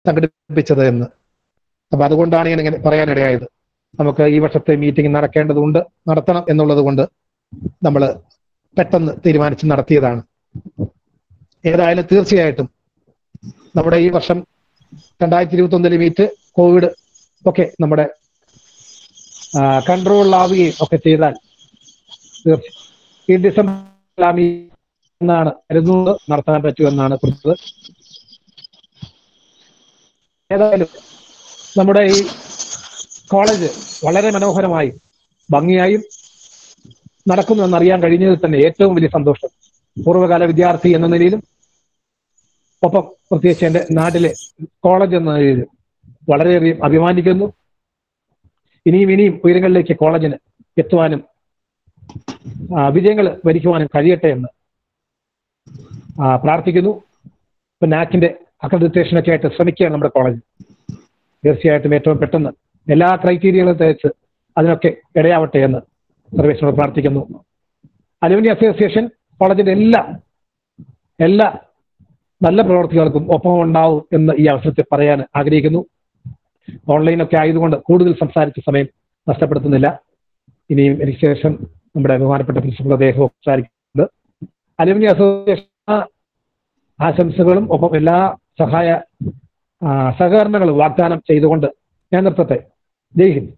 സംഘടിപ്പിച്ചത് എന്ന് അപ്പൊ അതുകൊണ്ടാണ് ഞാൻ ഇങ്ങനെ പറയാനിടയായത് നമുക്ക് ഈ വർഷത്തെ മീറ്റിംഗ് നടക്കേണ്ടതുണ്ട് നടത്തണം എന്നുള്ളത് കൊണ്ട് നമ്മൾ പെട്ടെന്ന് തീരുമാനിച്ച് നടത്തിയതാണ് ഏതായാലും തീർച്ചയായിട്ടും നമ്മുടെ ഈ വർഷം രണ്ടായിരത്തി ഇരുപത്തി ഒന്നിലെ മീറ്റ് കോവിഡ് ഒക്കെ നമ്മുടെ കൺട്രോളിലാവുകയും ഒക്കെ ചെയ്താൽ തീർച്ച- ഈ ഡിസംബർ ആ meeting എന്നാണ് കരുതുന്നത് നടത്താൻ പറ്റുമെന്നാണ് കുറിച്ചത് ഏതായാലും നമ്മുടെ ഈ കോളേജ് വളരെ മനോഹരമായി ഭംഗിയായും നടക്കുന്നു എന്നറിയാൻ കഴിഞ്ഞതിൽ തന്നെ ഏറ്റവും വലിയ സന്തോഷം പൂർവ്വകാല വിദ്യാർത്ഥി എന്ന നിലയിലും ഒപ്പം പ്രത്യേകിച്ച് എന്റെ നാട്ടിലെ കോളേജ് എന്ന നിലയിലും വളരെയധികം അഭിമാനിക്കുന്നു ഇനിയും ഇനിയും ഉയരങ്ങളിലേക്ക് കോളേജിന് എത്തുവാനും വിജയങ്ങൾ വരിക്കുവാനും കഴിയട്ടെ എന്ന് ആ, പ്രാർത്ഥിക്കുന്നു ഇപ്പൊ നാക്കിന്റെ അക്രഡിറ്റേഷനൊക്കെ ആയിട്ട് ശ്രമിക്കുകയാണ് നമ്മുടെ കോളേജ് തീർച്ചയായിട്ടും ഏറ്റവും പെട്ടെന്ന് എല്ലാ ക്രൈറ്റീരിയകളും തേച്ച് അതിനൊക്കെ ഇടയാവട്ടെ എന്ന് സർവേശ്വരോട് പ്രാർത്ഥിക്കുന്നു അലുമിനി അസോസിയേഷൻ കോളേജിന്റെ എല്ലാ എല്ലാ നല്ല പ്രവർത്തികൾക്കും ഒപ്പം ഉണ്ടാവും എന്ന് ഈ അവസരത്തിൽ പറയാൻ ആഗ്രഹിക്കുന്നു ഓൺലൈനൊക്കെ ആയതുകൊണ്ട് കൂടുതൽ സംസാരിച്ച സമയം നഷ്ടപ്പെടുത്തുന്നില്ല ഇനിയും എനിക്ക് ശേഷം നമ്മുടെ ബഹുമാനപ്പെട്ട പ്രിൻസിപ്പൽ അദ്ദേഹം സംസാരിക്കുന്നത് അലുമിനി അസോസിയേഷൻ ആശംസകളും ഒപ്പം എല്ലാ സഹായ ആ, സഹകരണങ്ങളും വാഗ്ദാനം ചെയ്തുകൊണ്ട് ഞാൻ നിർത്തട്ടെ ജയ് ഹിന്ദ്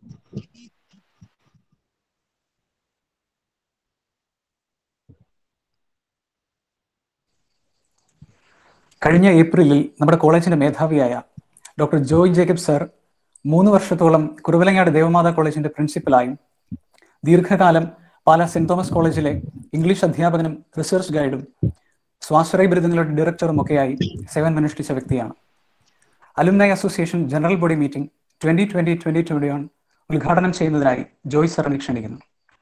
കഴിഞ്ഞ ഏപ്രിലിൽ നമ്മുടെ കോളേജിന്റെ മേധാവിയായ ഡോക്ടർ ജോയ് ജേക്കബ് സർ മൂന്ന് വർഷത്തോളം കുറുവലങ്ങാട് ദേവമാതാ കോളേജിന്റെ പ്രിൻസിപ്പലായും ദീർഘകാലം പാലാ സെന്റ് തോമസ് കോളേജിലെ ഇംഗ്ലീഷ് അധ്യാപകനും റിസർച്ച് ഗൈഡും സ്വാശ്രയ ബിരുദങ്ങളുടെ ഡയറക്ടറും ഒക്കെയായി സേവനമനുഷ്ഠിച്ച വ്യക്തിയാണ് alumni association general body meeting twenty twenty twenty twenty one ഉദ്ഘാടനം ചെയ്യുന്നതിനായി ജോയ് സറിനെ ക്ഷണിക്കുന്നു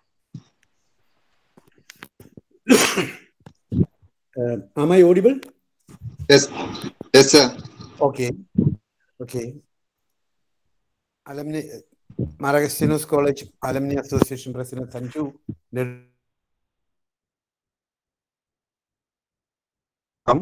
Uh, am I audible? Yes, yes, sir. Okay. Okay. Alumni, Maragastinos College Alumni Association President Sanju. Ned- Um,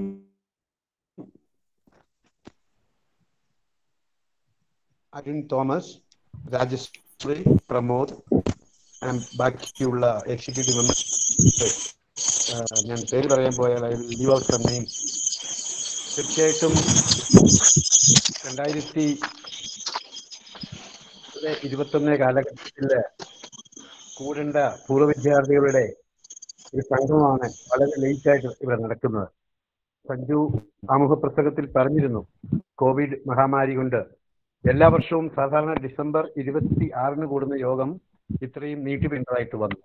Arun Thomas Rajasree Pramod and ബാക്കിയുള്ള എക്സിക്യൂട്ടീവ് മെമ്പേഴ്സ് ഞാൻ പേര് പറയാൻ പോയാൽ I leave out some name തീർച്ചയായിട്ടും രണ്ടായിരത്തി ഇരുപത്തൊന്ന് കാലഘട്ടത്തില് കൂടേണ്ട പൂർവ്വ വിദ്യാർത്ഥികളുടെ ഒരു സംഘമാണ് വളരെ ലേറ്റ് ആയിട്ട് ഇവിടെ നടക്കുന്നത് സഞ്ജു ആമുഖ പുസ്തകത്തിൽ പറഞ്ഞിരുന്നു കോവിഡ് മഹാമാരി കൊണ്ട് എല്ലാ വർഷവും സാധാരണ ഡിസംബർ ഇരുപത്തി ആറിന് കൂടുന്ന യോഗം ഇത്രയും നീട്ടിപ്പിണ്ടതായിട്ട് വന്നു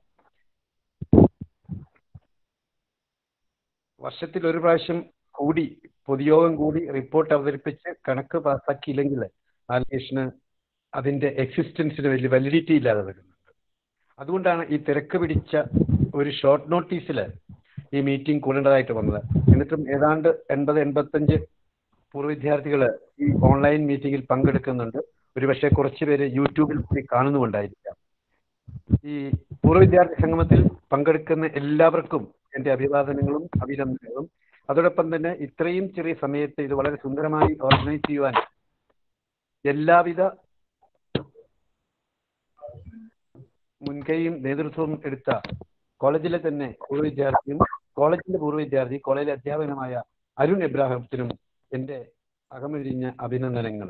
വർഷത്തിൽ ഒരു പ്രാവശ്യം കൂടി പൊതുയോഗം കൂടി റിപ്പോർട്ട് അവതരിപ്പിച്ച് കണക്ക് പാസ്സാക്കിയില്ലെങ്കിൽ ആലോചേഷന് അതിന്റെ എക്സിസ്റ്റൻസിന് വലിയ വാലിഡിറ്റി ഇല്ലാതെ വരുന്നുണ്ട് അതുകൊണ്ടാണ് ഈ തിരക്ക് പിടിച്ച ഒരു ഷോർട്ട് നോട്ടീസിൽ ഈ മീറ്റിംഗ് കൂടേണ്ടതായിട്ട് വന്നത് എന്നിട്ടും ഏതാണ്ട് എൺപത് എൺപത്തഞ്ച് പൂർവ്വ വിദ്യാർത്ഥികൾ ഈ ഓൺലൈൻ മീറ്റിംഗിൽ പങ്കെടുക്കുന്നുണ്ട് ഒരുപക്ഷെ കുറച്ച് പേര് യൂട്യൂബിൽ കൂടി കാണുന്നുമുണ്ടായിരിക്കാം ഈ പൂർവ്വ വിദ്യാർത്ഥി സംഗമത്തിൽ പങ്കെടുക്കുന്ന എല്ലാവർക്കും എന്റെ അഭിവാദനങ്ങളും അഭിനന്ദനങ്ങളും അതോടൊപ്പം തന്നെ ഇത്രയും ചെറിയ സമയത്ത് ഇത് വളരെ സുന്ദരമായി ഓർഗനൈസ് ചെയ്യുവാൻ എല്ലാവിധ മുൻകൈയും നേതൃത്വവും എടുത്ത കോളേജിലെ തന്നെ പൂർവ്വ വിദ്യാർത്ഥിയും കോളേജിന്റെ പൂർവ്വ വിദ്യാർത്ഥി കോളേജിലെ അധ്യാപകനുമായ അരുൺ എബ്രാഹിമത്തിനും എന്റെ അകമഴിഞ്ഞ അഭിനന്ദനങ്ങൾ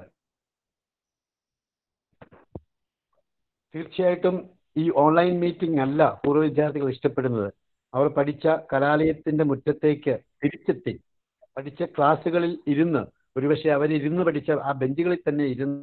തീർച്ചയായിട്ടും ഈ ഓൺലൈൻ മീറ്റിംഗ് അല്ല പൂർവ്വ വിദ്യാർത്ഥികൾ ഇഷ്ടപ്പെടുന്നത് അവർ പഠിച്ച കലാലയത്തിന്റെ മുറ്റത്തേക്ക് തിരിച്ചെത്തി പഠിച്ച ക്ലാസ്സുകളിൽ ഇരുന്ന് ഒരുപക്ഷെ അവരിരുന്ന് പഠിച്ച ആ ബെഞ്ചുകളിൽ തന്നെ ഇരുന്ന്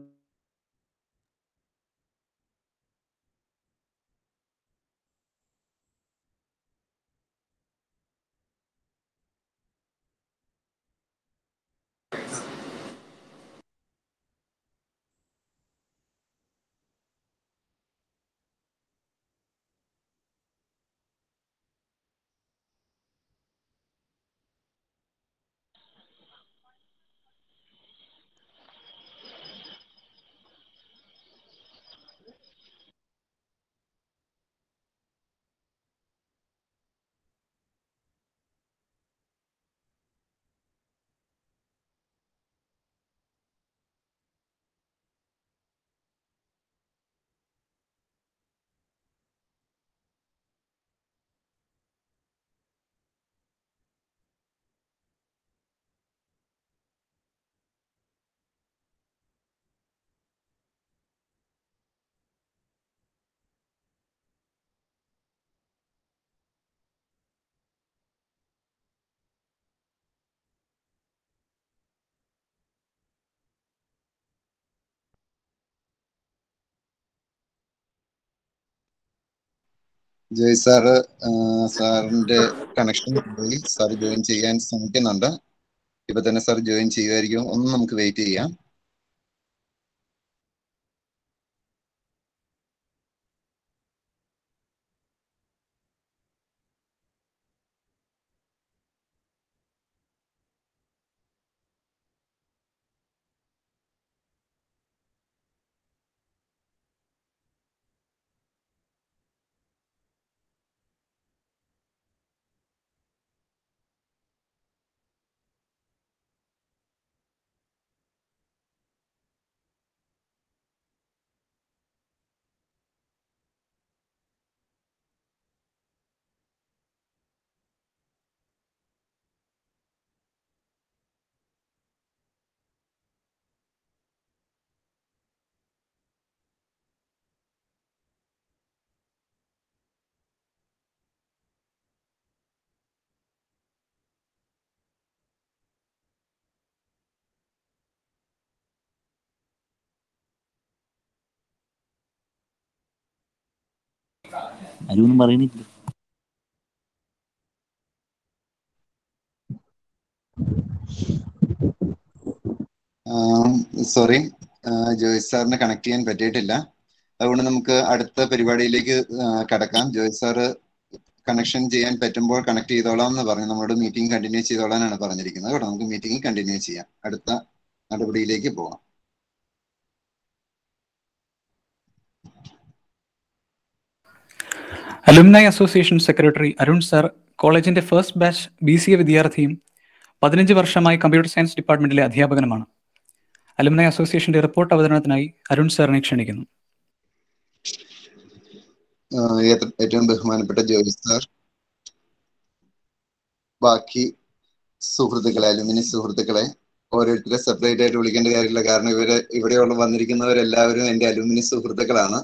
ജോയ് സാറ് സാറിന്റെ കണക്ഷൻ പോയി സാർ ജോയിൻ ചെയ്യാൻ ശ്രമിക്കുന്നുണ്ട് ഇപ്പൊ തന്നെ സാർ ജോയിൻ ചെയ്യുമായിരിക്കും ഒന്ന് നമുക്ക് വെയിറ്റ് ചെയ്യാം ആരും ഒന്നും പറയണില്ല സോറി ജോയ് സാറിനെ കണക്ട് ചെയ്യാൻ പറ്റിയിട്ടില്ല അതുകൊണ്ട് നമുക്ക് അടുത്ത പരിപാടിയിലേക്ക് ആ, കടക്കാം ജോയ് സാറ് കണക്ഷൻ ചെയ്യാൻ പറ്റുമ്പോൾ കണക്ട് ചെയ്തോളാം എന്ന് പറഞ്ഞു നമ്മളോട് മീറ്റിംഗ് കണ്ടിന്യൂ ചെയ്തോളാനാണ് പറഞ്ഞിരിക്കുന്നത് കേട്ടോ നമുക്ക് മീറ്റിംഗ് കണ്ടിന്യൂ ചെയ്യാം അടുത്ത നടപടിയിലേക്ക് പോവാം alumni association secretary Arun sir കോളേജിന്റെ first batch B C A വിദ്യാർത്ഥിയും പതിനഞ്ച് വർഷമായി കമ്പ്യൂട്ടർ സയൻസ് ഡിപ്പാർട്ട്മെന്റിലെ അധ്യാപകനുമാണ് അലുമിനായി അസോസിയേഷന്റെ റിപ്പോർട്ട് അവതരണത്തിനായി അരുൺ സാറിനെ ക്ഷണിക്കുന്നു ആ, ഏത- ഏറ്റവും ബഹുമാനപ്പെട്ട ജോയ് സാർ ബാക്കി സുഹൃത്തുക്കളെ അലുമിനി സുഹൃത്തുക്കളെ ഓരോരുത്തരെ സെപ്പറേറ്റ് ആയിട്ട് വിളിക്കേണ്ട കാര്യമില്ല കാരണം ഇവര് ഇവിടെയുള്ള വന്നിരിക്കുന്നവരെല്ലാവരും എന്റെ അലുമിനി സുഹൃത്തുക്കളാണ്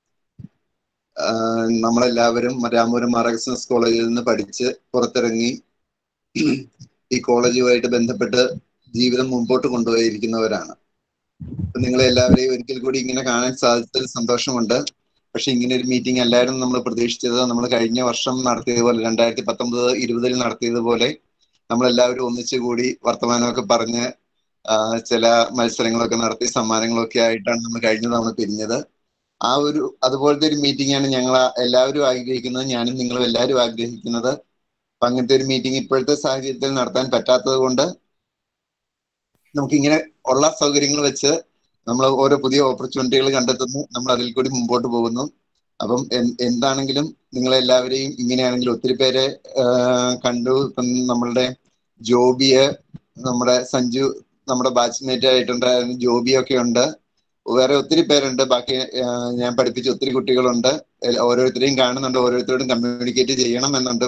ആഹ് നമ്മളെല്ലാവരും രാമപുരം മാറകസൻസ് കോളേജിൽ നിന്ന് പഠിച്ച് പുറത്തിറങ്ങി ഈ കോളേജുമായിട്ട് ബന്ധപ്പെട്ട് ജീവിതം മുമ്പോട്ട് കൊണ്ടുപോയിരിക്കുന്നവരാണ് അപ്പൊ നിങ്ങളെ എല്ലാവരെയും ഒരിക്കൽ കൂടി ഇങ്ങനെ കാണാൻ സാധിച്ചതിൽ സന്തോഷമുണ്ട് പക്ഷെ ഇങ്ങനെ ഒരു മീറ്റിംഗ് അല്ലായിരുന്നു നമ്മൾ പ്രതീക്ഷിച്ചത് നമ്മൾ കഴിഞ്ഞ വർഷം നടത്തിയതുപോലെ രണ്ടായിരത്തി പത്തൊമ്പത് ഇരുപതിൽ നടത്തിയതുപോലെ നമ്മളെല്ലാവരും ഒന്നിച്ചു കൂടി വർത്തമാനമൊക്കെ പറഞ്ഞ് ആ, ചില മത്സരങ്ങളൊക്കെ നടത്തി സമ്മാനങ്ങളൊക്കെ ആയിട്ടാണ് നമ്മൾ കഴിഞ്ഞ തവണ പിരിഞ്ഞത് ആ ഒരു അതുപോലത്തെ ഒരു മീറ്റിംഗ് ആണ് ഞങ്ങൾ എല്ലാവരും ആഗ്രഹിക്കുന്നത് ഞാനും നിങ്ങളും എല്ലാവരും ആഗ്രഹിക്കുന്നത് അപ്പൊ അങ്ങനത്തെ ഒരു മീറ്റിംഗ് ഇപ്പോഴത്തെ സാഹചര്യത്തിൽ നടത്താൻ പറ്റാത്തത് കൊണ്ട് നമുക്കിങ്ങനെ ഉള്ള സൗകര്യങ്ങൾ വെച്ച് നമ്മൾ ഓരോ പുതിയ ഓപ്പർച്യൂണിറ്റികൾ കണ്ടെത്തുന്നു നമ്മൾ അതിൽ കൂടി മുമ്പോട്ട് പോകുന്നു അപ്പം എൻ- എന്താണെങ്കിലും നിങ്ങളെല്ലാവരെയും ഇങ്ങനെയാണെങ്കിലും ഒത്തിരി പേരെ ആ, കണ്ടു ഇപ്പം നമ്മളുടെ ജോബിയെ നമ്മുടെ സഞ്ജു നമ്മുടെ ബാച്ച്മേറ്റ് ആയിട്ടുണ്ടായിരുന്ന ജോബിയൊക്കെ ഉണ്ട് വേറെ ഒത്തിരി പേരുണ്ട് ബാക്കി ആ, ഞാൻ പഠിപ്പിച്ച ഒത്തിരി കുട്ടികളുണ്ട് എൽ- ഓരോരുത്തരെയും കാണുന്നുണ്ട് ഓരോരുത്തരോടും കമ്മ്യൂണിക്കേറ്റ് ചെയ്യണം എന്നുണ്ട്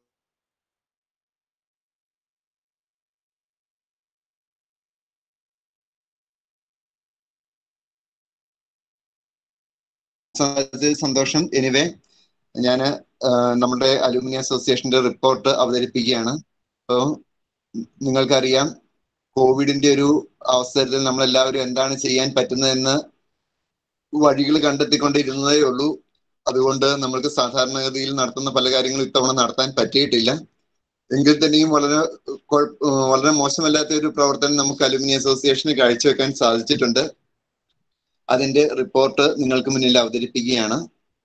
സാധിച്ചതിൽ സന്തോഷം എനിവേ ഞാൻ നമ്മുടെ അലൂമിനി അസോസിയേഷന്റെ റിപ്പോർട്ട് അവതരിപ്പിക്കുകയാണ് അപ്പോൾ നിങ്ങൾക്കറിയാം കോവിഡിന്റെ ഒരു അവസരത്തിൽ നമ്മൾ എല്ലാവരും എന്താണ് ചെയ്യാൻ പറ്റുന്നതെന്ന് വഴികൾ കണ്ടെത്തിക്കൊണ്ടിരുന്നതേ ഉള്ളൂ അതുകൊണ്ട് നമ്മൾക്ക് സാധാരണഗതിയിൽ നടത്തുന്ന പല കാര്യങ്ങളും ഇത്തവണ നടത്താൻ പറ്റിയിട്ടില്ല എങ്കിൽ തന്നെയും വളരെ കുഴപ്പ- ഏഹ് വളരെ മോശമല്ലാത്ത ഒരു പ്രവർത്തനം നമുക്ക് അലുമിനി അസോസിയേഷന് കാഴ്ചവെക്കാൻ സാധിച്ചിട്ടുണ്ട് അതിന്റെ റിപ്പോർട്ട് നിങ്ങൾക്ക് മുന്നിൽ അവതരിപ്പിക്കുകയാണ്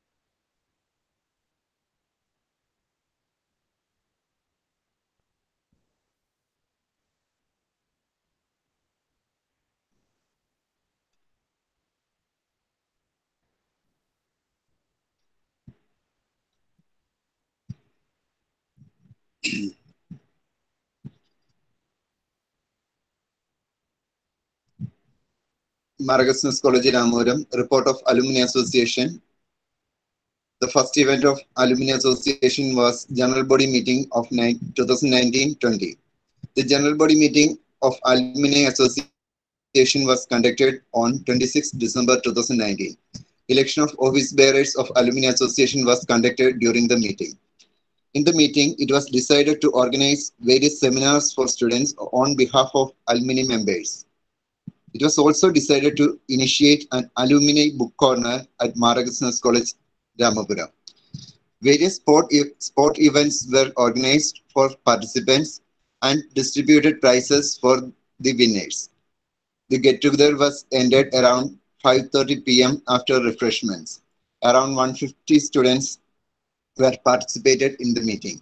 Maragasans College Ramuram, report of Alumni Association. The first event of Alumni Association was General Body Meeting of 2019-20. The General Body Meeting of Alumni Association was conducted on 26 December 2019. Election of office bearers of Alumni Association was conducted during the meeting. In the meeting, it was decided to organize various seminars for students on behalf of alumni members. It was also decided to initiate an alumni book corner at Maragasanas College, Ramapura. Various sport, e- sport events were organized for participants and distributed prizes for the winners. The get-together was ended around 5.30 p.m. after refreshments. Around 150 students were participated in the meeting.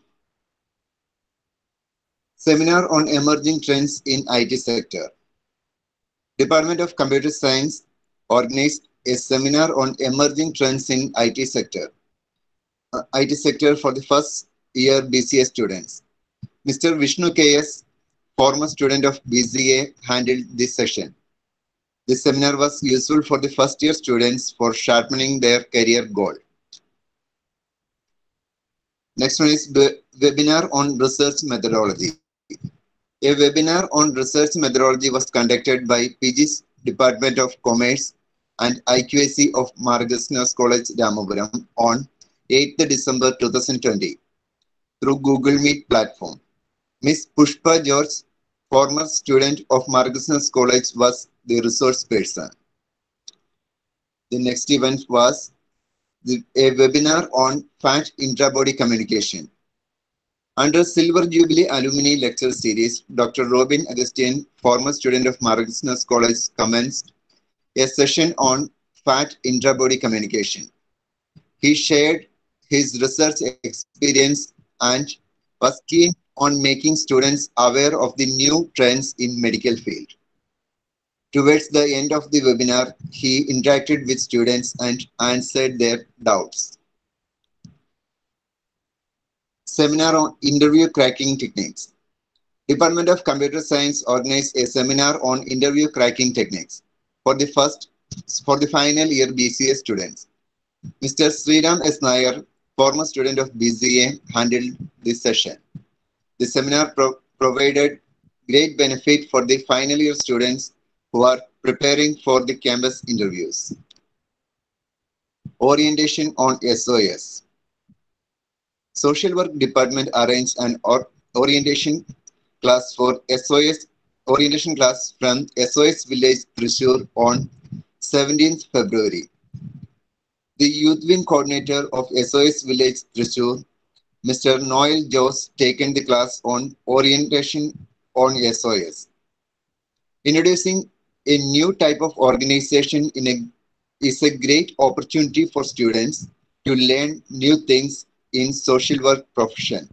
Seminar on emerging trends in IT sector. Department of Computer Science organized a seminar on emerging trends in IT sector. Uh, IT sector for the first year BCA students. Mr. Vishnu KS, former student of BCA, handled this session. This seminar was useful for the first year students for sharpening their career goal. Next one is the webinar on research methodology. A webinar on research methodology was conducted by PG's Department of Commerce and IQAC of Margasnas College, Ramapuram on 8th December 2020 through Google Meet platform. Miss Pushpa George, former student of Margasnas College, was the resource person. The next event was the, a webinar on fat intrabody communication. Under Silver Jubilee Alumni Lecture Series, Dr. Robin Agustin, former student of Margasnas College, commenced a session on fat intrabody communication. He shared his research experience and was keen on making students aware of the new trends in medical field. Towards the end of the webinar, he interacted with students and answered their doubts. Seminar on interview cracking techniques. Department of Computer Science organized a seminar on interview cracking techniques for the first for the final year BCA students. Mr. Sriram S. Nair, former student of BCA, handled this session. The seminar pro- provided great benefit for the final year students who are preparing for the campus interviews. Orientation on SOS. Social work department arranged an or- orientation class for SOS orientation class from SOS Village Thrissur on 17th February. The youth wing coordinator of SOS Village Thrissur, Mr. Noel Jose, taken the class on orientation on SOS. Introducing a new type of organization in a, is a great opportunity for students to learn new things in social work profession.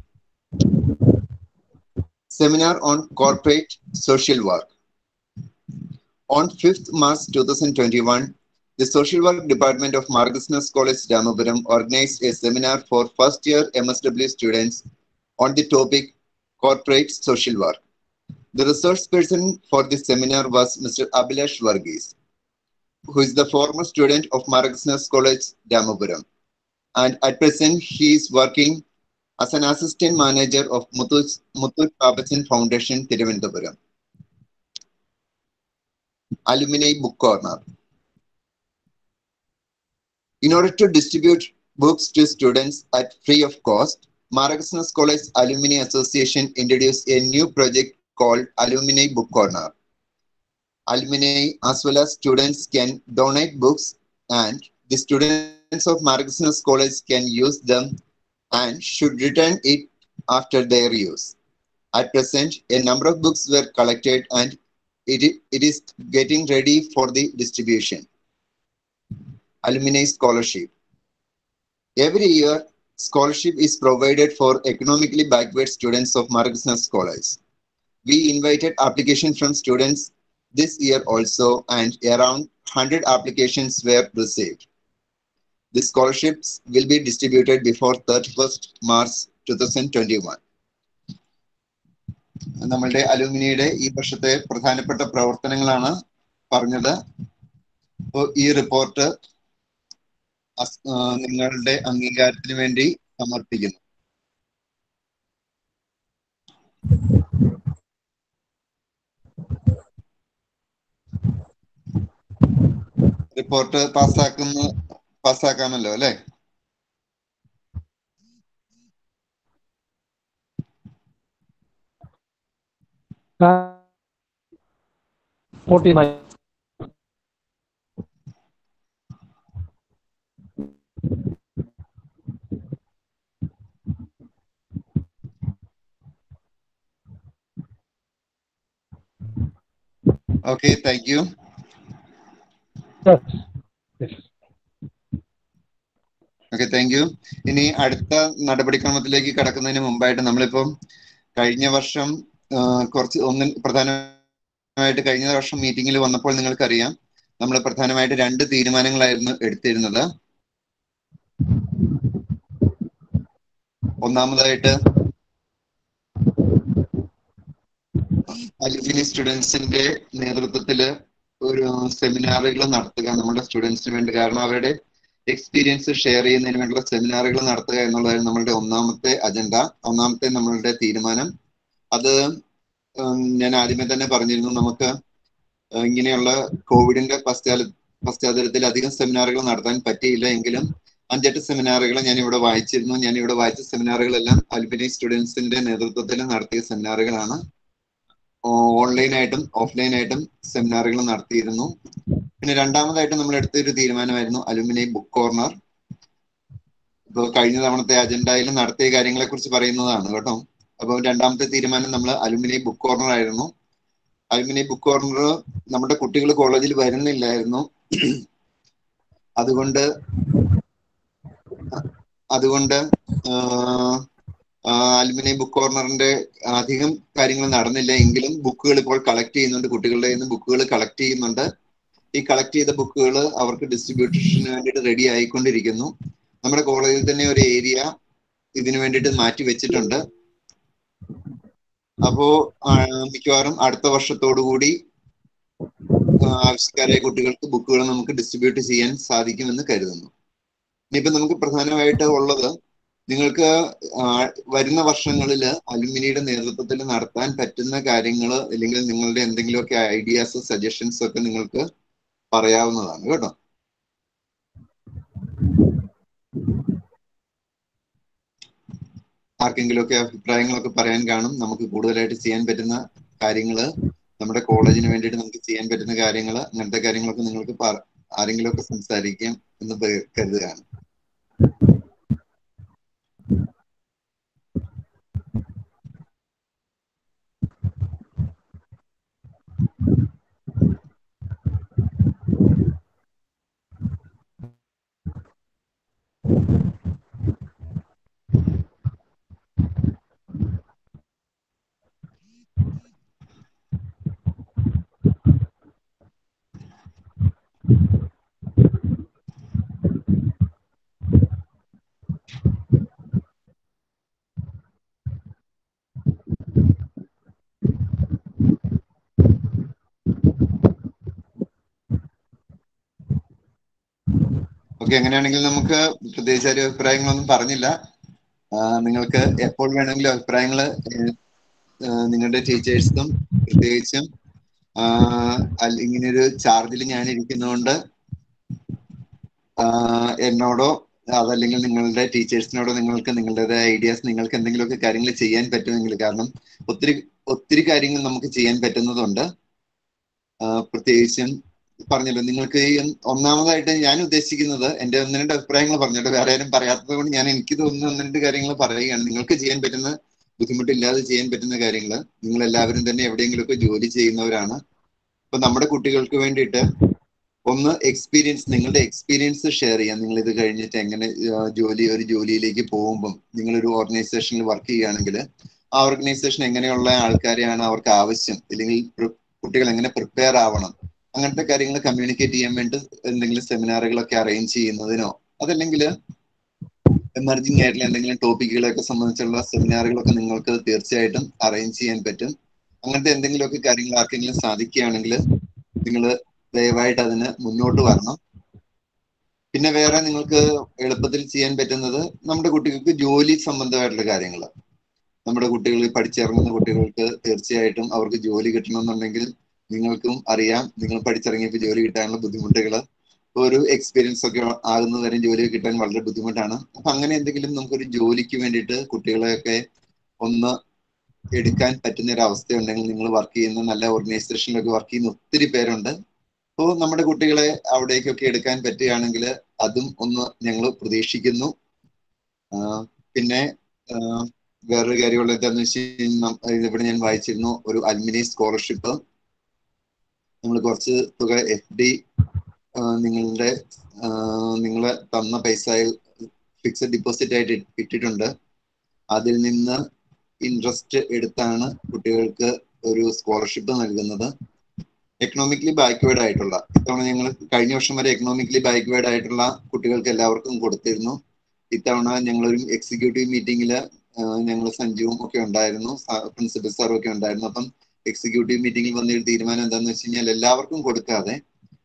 Seminar on corporate social work. On 5th March 2021, the Social Work Department of Margasnas College, Ramapuram organized a seminar for first year MSW students on the topic corporate social work. The resource person for this seminar was Mr. Abhilash Varghese, who is the former student of Margasnas College, Ramapuram. And at present, he is working as an assistant manager of Muthu Muthu Papachan Foundation, Thiruvananthapuram. Alumni Book Corner. In order to distribute books to students at free of cost, Margasnas College Alumni Association introduced a new project called Alumni Book Corner. Alumni as well as students can donate books and the students of Margasnas College can use them and should return it after their use. At present, a number of books were collected and it, it is getting ready for the distribution. Alumni Scholarship. Every year, scholarship is provided for economically backward students of Margasnas College. We invited application from students this year also and around 100 applications were received. The scholarships will be distributed before 31st March 2021. നമ്മളുടെ അലുമിനിയുടെ ഈ വർഷത്തെ പ്രധാനപ്പെട്ട പ്രവർത്തനങ്ങളാണ് പറഞ്ഞത് അപ്പോൾ ഈ report നിങ്ങളുടെ അംഗീകാരത്തിന് വേണ്ടി സമർപ്പിക്കുന്നു റിപ്പോർട്ട് പാസ്സാക്കുന്ന പാസ്സാക്കാമല്ലോ അല്ലെ forty nine okay thank you Yes. Okay thank you ഇനി അടുത്ത നടപടിക്രമത്തിലേക്ക് കടക്കുന്നതിന് മുമ്പായിട്ട് നമ്മളിപ്പം കഴിഞ്ഞ വർഷം ആ, കുറച്ച് ഒന്ന് പ്രധാനമായിട്ട് കഴിഞ്ഞ വർഷം മീറ്റിംഗിൽ വന്നപ്പോൾ നിങ്ങൾക്കറിയാം നമ്മൾ പ്രധാനമായിട്ട് രണ്ട് തീരുമാനങ്ങളായിരുന്നു എടുത്തിരുന്നത് ഒന്നാമതായിട്ട് അലുമിനി സ്റ്റുഡൻസിന്റെ നേതൃത്വത്തില് ഒരു സെമിനാറുകൾ നടത്തുക നമ്മുടെ സ്റ്റുഡൻസിന് വേണ്ടി കാരണം അവരുടെ എക്സ്പീരിയൻസ് ഷെയർ ചെയ്യുന്നതിന് വേണ്ടിയുള്ള സെമിനാറുകൾ നടത്തുക എന്നുള്ളതായിരുന്നു നമ്മളുടെ ഒന്നാമത്തെ അജണ്ട ഒന്നാമത്തെ നമ്മളുടെ തീരുമാനം അത് ഉം, ഞാൻ ആദ്യമേ തന്നെ പറഞ്ഞിരുന്നു നമുക്ക് ഏഹ്, ഇങ്ങനെയുള്ള കോവിഡിന്റെ പശ്ചാത്തല പശ്ചാത്തലത്തിൽ അധികം സെമിനാറുകൾ നടത്താൻ പറ്റിയില്ല എങ്കിലും അഞ്ചെട്ട് സെമിനാറുകൾ ഞാൻ ഇവിടെ വായിച്ചിരുന്നു ഞാൻ ഇവിടെ വായിച്ച സെമിനാറുകളെല്ലാം അൽബിനി സ്റ്റുഡൻസിന്റെ നേതൃത്വത്തിൽ നടത്തിയ സെമിനാറുകളാണ് ഓൺലൈനായിട്ടും ഓഫ്ലൈനായിട്ടും സെമിനാറുകൾ നടത്തിയിരുന്നു പിന്നെ രണ്ടാമതായിട്ട് നമ്മൾ എടുത്ത ഒരു തീരുമാനമായിരുന്നു അലുമിനി ബുക്ക് കോർണർ ഇപ്പോൾ കഴിഞ്ഞ തവണത്തെ അജണ്ടയിൽ നടത്തിയ കാര്യങ്ങളെ കുറിച്ച് പറയുന്നതാണ് കേട്ടോ അപ്പോൾ രണ്ടാമത്തെ തീരുമാനം നമ്മൾ അലുമിനി ബുക്ക് കോർണർ ആയിരുന്നു അലുമിനി ബുക്ക് കോർണർ നമ്മുടെ കുട്ടികൾ കോളേജിൽ വരുന്നില്ലായിരുന്നു അതുകൊണ്ട് അതുകൊണ്ട് അലുമിനി ബുക്ക് കോർണറിന്റെ അധികം കാര്യങ്ങൾ നടന്നില്ല എങ്കിലും ബുക്കുകൾ ഇപ്പോൾ കളക്ട് ചെയ്യുന്നുണ്ട് കുട്ടികളുടെ നിന്ന് ബുക്കുകൾ കളക്ട് ചെയ്യുന്നുണ്ട് ഈ കളക്ട് ചെയ്ത ബുക്കുകൾ അവർക്ക് ഡിസ്ട്രിബ്യൂഷന് വേണ്ടിയിട്ട് റെഡി ആയിക്കൊണ്ടിരിക്കുന്നു നമ്മുടെ കോളേജിൽ തന്നെ ഒരു ഏരിയ ഇതിനു വേണ്ടിയിട്ട് മാറ്റി വെച്ചിട്ടുണ്ട് അപ്പോ ആ, മിക്കവാറും അടുത്ത വർഷത്തോടു കൂടി ആ, ആവശ്യക്കാരായ കുട്ടികൾക്ക് ബുക്കുകൾ നമുക്ക് ഡിസ്ട്രിബ്യൂട്ട് ചെയ്യാൻ സാധിക്കുമെന്ന് കരുതുന്നു ഇനിയിപ്പോ നമുക്ക് പ്രധാനമായിട്ട് ഉള്ളത് നിങ്ങൾക്ക് ആ, വരുന്ന വർഷങ്ങളിൽ അലുമിനിയുടെ നേതൃത്വത്തിൽ നടത്താൻ പറ്റുന്ന കാര്യങ്ങൾ അല്ലെങ്കിൽ നിങ്ങളുടെ എന്തെങ്കിലുമൊക്കെ ഐഡിയാസ് സജഷൻസ് ഒക്കെ നിങ്ങൾക്ക് പറയാവുന്നതാണ് കേട്ടോ ആർക്കെങ്കിലുമൊക്കെ അഭിപ്രായങ്ങളൊക്കെ പറയാൻ കാണും നമുക്ക് കൂടുതലായിട്ട് ചെയ്യാൻ പറ്റുന്ന കാര്യങ്ങള് നമ്മുടെ കോളേജിന് വേണ്ടിയിട്ട് നമുക്ക് ചെയ്യാൻ പറ്റുന്ന കാര്യങ്ങൾ അങ്ങനത്തെ കാര്യങ്ങളൊക്കെ നിങ്ങൾക്ക് പറ- ആരെങ്കിലുമൊക്കെ സംസാരിക്കാം എന്ന് പ- കരുതുകയാണ് ഓക്കെ അങ്ങനെയാണെങ്കിൽ നമുക്ക് പ്രത്യേകിച്ച് ഒരു അഭിപ്രായങ്ങളൊന്നും പറഞ്ഞില്ല ആ, നിങ്ങൾക്ക് എപ്പോൾ വേണമെങ്കിലും അഭിപ്രായങ്ങൾ നിങ്ങളുടെ ടീച്ചേഴ്സും പ്രത്യേകിച്ചും ആ, അല്ല- ഇങ്ങനെയൊരു ചാർജിൽ ഞാൻ ഇരിക്കുന്നതുകൊണ്ട് ആ, എന്നോടോ അതല്ലെങ്കിൽ നിങ്ങളുടെ ടീച്ചേഴ്സിനോടോ നിങ്ങൾക്ക് നിങ്ങളുടേതായ ഐഡിയാസ് നിങ്ങൾക്ക് എന്തെങ്കിലുമൊക്കെ കാര്യങ്ങൾ ചെയ്യാൻ പറ്റുമെങ്കിൽ കാരണം ഒത്തിരി ഒത്തിരി കാര്യങ്ങൾ നമുക്ക് ചെയ്യാൻ പറ്റുന്നതുണ്ട് ആ, പ്രത്യേകിച്ചും പറഞ്ഞല്ലോ നിങ്ങൾക്ക് ഈ ഒന്നാമതായിട്ട് ഞാൻ ഉദ്ദേശിക്കുന്നത് എന്റെ ഒന്ന് രണ്ട് അഭിപ്രായങ്ങൾ പറഞ്ഞിട്ട് വേറെ ആരും പറയാത്തത് കൊണ്ട് ഞാൻ എനിക്ക് തോന്നുന്ന ഒന്ന് രണ്ട് കാര്യങ്ങൾ പറയുകയാണ് നിങ്ങൾക്ക് ചെയ്യാൻ പറ്റുന്ന ബുദ്ധിമുട്ടില്ലാതെ ചെയ്യാൻ പറ്റുന്ന കാര്യങ്ങൾ നിങ്ങൾ എല്ലാവരും തന്നെ എവിടെയെങ്കിലുമൊക്കെ ജോലി ചെയ്യുന്നവരാണ് അപ്പൊ നമ്മുടെ കുട്ടികൾക്ക് വേണ്ടിയിട്ട് ഒന്ന് എക്സ്പീരിയൻസ് നിങ്ങളുടെ എക്സ്പീരിയൻസ് ഷെയർ ചെയ്യാം നിങ്ങൾ ഇത് കഴിഞ്ഞിട്ട് എങ്ങനെ ആ, ജോലി ഒരു ജോലിയിലേക്ക് പോകുമ്പം നിങ്ങളൊരു ഓർഗനൈസേഷനിൽ വർക്ക് ചെയ്യുകയാണെങ്കിൽ ആ ഓർഗനൈസേഷൻ എങ്ങനെയുള്ള ആൾക്കാരെയാണ് അവർക്ക് ആവശ്യം അല്ലെങ്കിൽ പ്രി- കുട്ടികൾ എങ്ങനെ പ്രിപ്പയർ ആവണം അങ്ങനത്തെ കാര്യങ്ങൾ കമ്മ്യൂണിക്കേറ്റ് ചെയ്യാൻ വേണ്ടി എന്തെങ്കിലും സെമിനാറുകളൊക്കെ അറേഞ്ച് ചെയ്യുന്നതിനോ അതല്ലെങ്കിൽ എമർജിങ് ആയിട്ടുള്ള എന്തെങ്കിലും ടോപ്പിക്കുകളെയൊക്കെ സംബന്ധിച്ചുള്ള സെമിനാറുകളൊക്കെ നിങ്ങൾക്ക് തീർച്ചയായിട്ടും അറേഞ്ച് ചെയ്യാൻ പറ്റും അങ്ങനത്തെ എന്തെങ്കിലുമൊക്കെ കാര്യങ്ങൾ ആർക്കെങ്കിലും സാധിക്കുകയാണെങ്കിൽ നിങ്ങൾ ദയവായിട്ട് അതിന് മുന്നോട്ട് വരണം പിന്നെ വേറെ നിങ്ങൾക്ക് എളുപ്പത്തിൽ ചെയ്യാൻ പറ്റുന്നത് നമ്മുടെ കുട്ടികൾക്ക് ജോലി സംബന്ധമായിട്ടുള്ള കാര്യങ്ങൾ നമ്മുടെ കുട്ടികൾ പഠിച്ചിറങ്ങുന്ന കുട്ടികൾക്ക് തീർച്ചയായിട്ടും അവർക്ക് ജോലി കിട്ടണമെന്നുണ്ടെങ്കിൽ നിങ്ങൾക്കും അറിയാം നിങ്ങൾ പഠിച്ചിറങ്ങിയപ്പോൾ ജോലി കിട്ടാനുള്ള ബുദ്ധിമുട്ടുകൾ ഒരു എക്സ്പീരിയൻസ് ഒക്കെ ആകുന്നത് വരെ ജോലി കിട്ടാൻ വളരെ ബുദ്ധിമുട്ടാണ് അപ്പൊ അങ്ങനെ എന്തെങ്കിലും നമുക്കൊരു ജോലിക്ക് വേണ്ടിയിട്ട് കുട്ടികളെയൊക്കെ ഒന്ന് എടുക്കാൻ പറ്റുന്ന ഒരു അവസ്ഥ ഉണ്ടെങ്കിൽ നിങ്ങൾ വർക്ക് ചെയ്യുന്ന നല്ല ഓർഗനൈസേഷനിലൊക്കെ വർക്ക് ചെയ്യുന്ന ഒത്തിരി പേരുണ്ട് അപ്പോൾ നമ്മുടെ കുട്ടികളെ അവിടേക്കൊക്കെ എടുക്കാൻ പറ്റുകയാണെങ്കിൽ അതും ഒന്ന് ഞങ്ങൾ പ്രതീക്ഷിക്കുന്നു ആ, പിന്നെ ആ, വേറൊരു കാര്യമുള്ള എന്താണെന്ന് വെച്ച് കഴിഞ്ഞാൽ ഇവിടെ ഞാൻ വായിച്ചിരുന്നു ഒരു അൽമിനി സ്കോളർഷിപ്പ് നമ്മൾ കുറച്ച് തുക എഫ് ഡി നിങ്ങളുടെ നിങ്ങൾ തന്ന പൈസയിൽ ഫിക്സഡ് ഡെപ്പോസിറ്റ് ആയിട്ട് ഇട്ടിട്ടുണ്ട് അതിൽ നിന്ന് ഇൻട്രസ്റ്റ് എടുത്താണ് കുട്ടികൾക്ക് ഒരു സ്കോളർഷിപ്പ് നൽകുന്നത് എക്കണോമിക്കലി ബാക്ക്വേർഡ് ആയിട്ടുള്ള ഇത്തവണ ഞങ്ങൾ കഴിഞ്ഞ വർഷം വരെ എക്കണോമിക്കലി ബാക്ക്വേർഡ് ആയിട്ടുള്ള കുട്ടികൾക്ക് എല്ലാവർക്കും കൊടുത്തിരുന്നു ഇത്തവണ ഞങ്ങളൊരു എക്സിക്യൂട്ടീവ് മീറ്റിംഗിൽ ഞങ്ങൾ സഞ്ജുവും ഒക്കെ ഉണ്ടായിരുന്നു പ്രിൻസിപ്പൽ സാറും ഒക്കെ ഉണ്ടായിരുന്നു അപ്പം എക്സിക്യൂട്ടീവ് മീറ്റിംഗിൽ വന്നൊരു തീരുമാനം എന്താണെന്ന് വെച്ച് കഴിഞ്ഞാൽ എല്ലാവർക്കും കൊടുക്കാതെ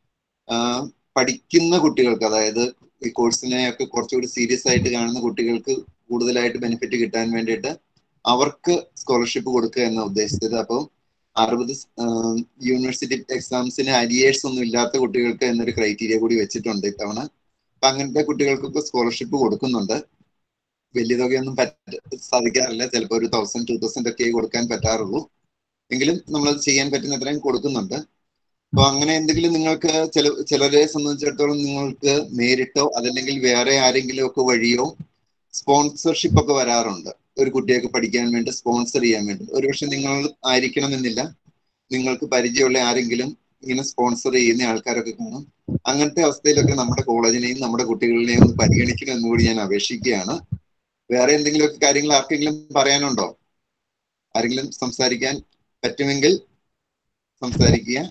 പഠിക്കുന്ന കുട്ടികൾക്ക് അതായത് ഈ കോഴ്സിനെ ഒക്കെ കുറച്ചുകൂടി സീരിയസ് ആയിട്ട് കാണുന്ന കുട്ടികൾക്ക് കൂടുതലായിട്ട് ബെനിഫിറ്റ് കിട്ടാൻ വേണ്ടിയിട്ട് അവർക്ക് സ്കോളർഷിപ്പ് കൊടുക്കുക എന്ന ഉദ്ദേശിച്ചത് അപ്പോൾ അറുപത് യൂണിവേഴ്സിറ്റി എക്സാംസിന് അരിയേഴ്സ് ഒന്നും ഇല്ലാത്ത കുട്ടികൾക്ക് എന്നൊരു ക്രൈറ്റീരിയ കൂടി വെച്ചിട്ടുണ്ട് ഇത്തവണ അപ്പൊ അങ്ങനത്തെ കുട്ടികൾക്കൊക്കെ സ്കോളർഷിപ്പ് കൊടുക്കുന്നുണ്ട് വലിയ തുകയൊന്നും പറ്റ സാധിക്കാറില്ല ചിലപ്പോൾ ഒരു തൗസൻഡ് ടു തൗസൻഡ് ഒക്കെ കൊടുക്കാൻ പറ്റാറുള്ളൂ എങ്കിലും നമ്മൾ ചെയ്യാൻ പറ്റുന്ന അത്രയും കൊടുക്കുന്നുണ്ട് അപ്പൊ അങ്ങനെ എന്തെങ്കിലും നിങ്ങൾക്ക് ചില ചിലരെ സംബന്ധിച്ചിടത്തോളം നിങ്ങൾക്ക് നേരിട്ടോ അതല്ലെങ്കിൽ വേറെ ആരെങ്കിലും ഒക്കെ വഴിയോ സ്പോൺസർഷിപ്പ് ഒക്കെ വരാറുണ്ട് ഒരു കുട്ടിയൊക്കെ പഠിക്കാൻ വേണ്ടി സ്പോൺസർ ചെയ്യാൻ വേണ്ടി ഒരുപക്ഷെ നിങ്ങൾ ആയിരിക്കണമെന്നില്ല നിങ്ങൾക്ക് പരിചയമുള്ള ആരെങ്കിലും ഇങ്ങനെ സ്പോൺസർ ചെയ്യുന്ന ആൾക്കാരൊക്കെ കാണും അങ്ങനത്തെ അവസ്ഥയിലൊക്കെ നമ്മുടെ കോളേജിനെയും നമ്മുടെ കുട്ടികളിനെയും ഒന്ന് പരിഗണിക്കണം എന്നുകൂടി ഞാൻ അപേക്ഷിക്കുകയാണ് വേറെ എന്തെങ്കിലുമൊക്കെ കാര്യങ്ങൾ ആർക്കെങ്കിലും പറയാനുണ്ടോ ആരെങ്കിലും സംസാരിക്കാൻ പറ്റുമെങ്കിൽ സംസാരിക്കുക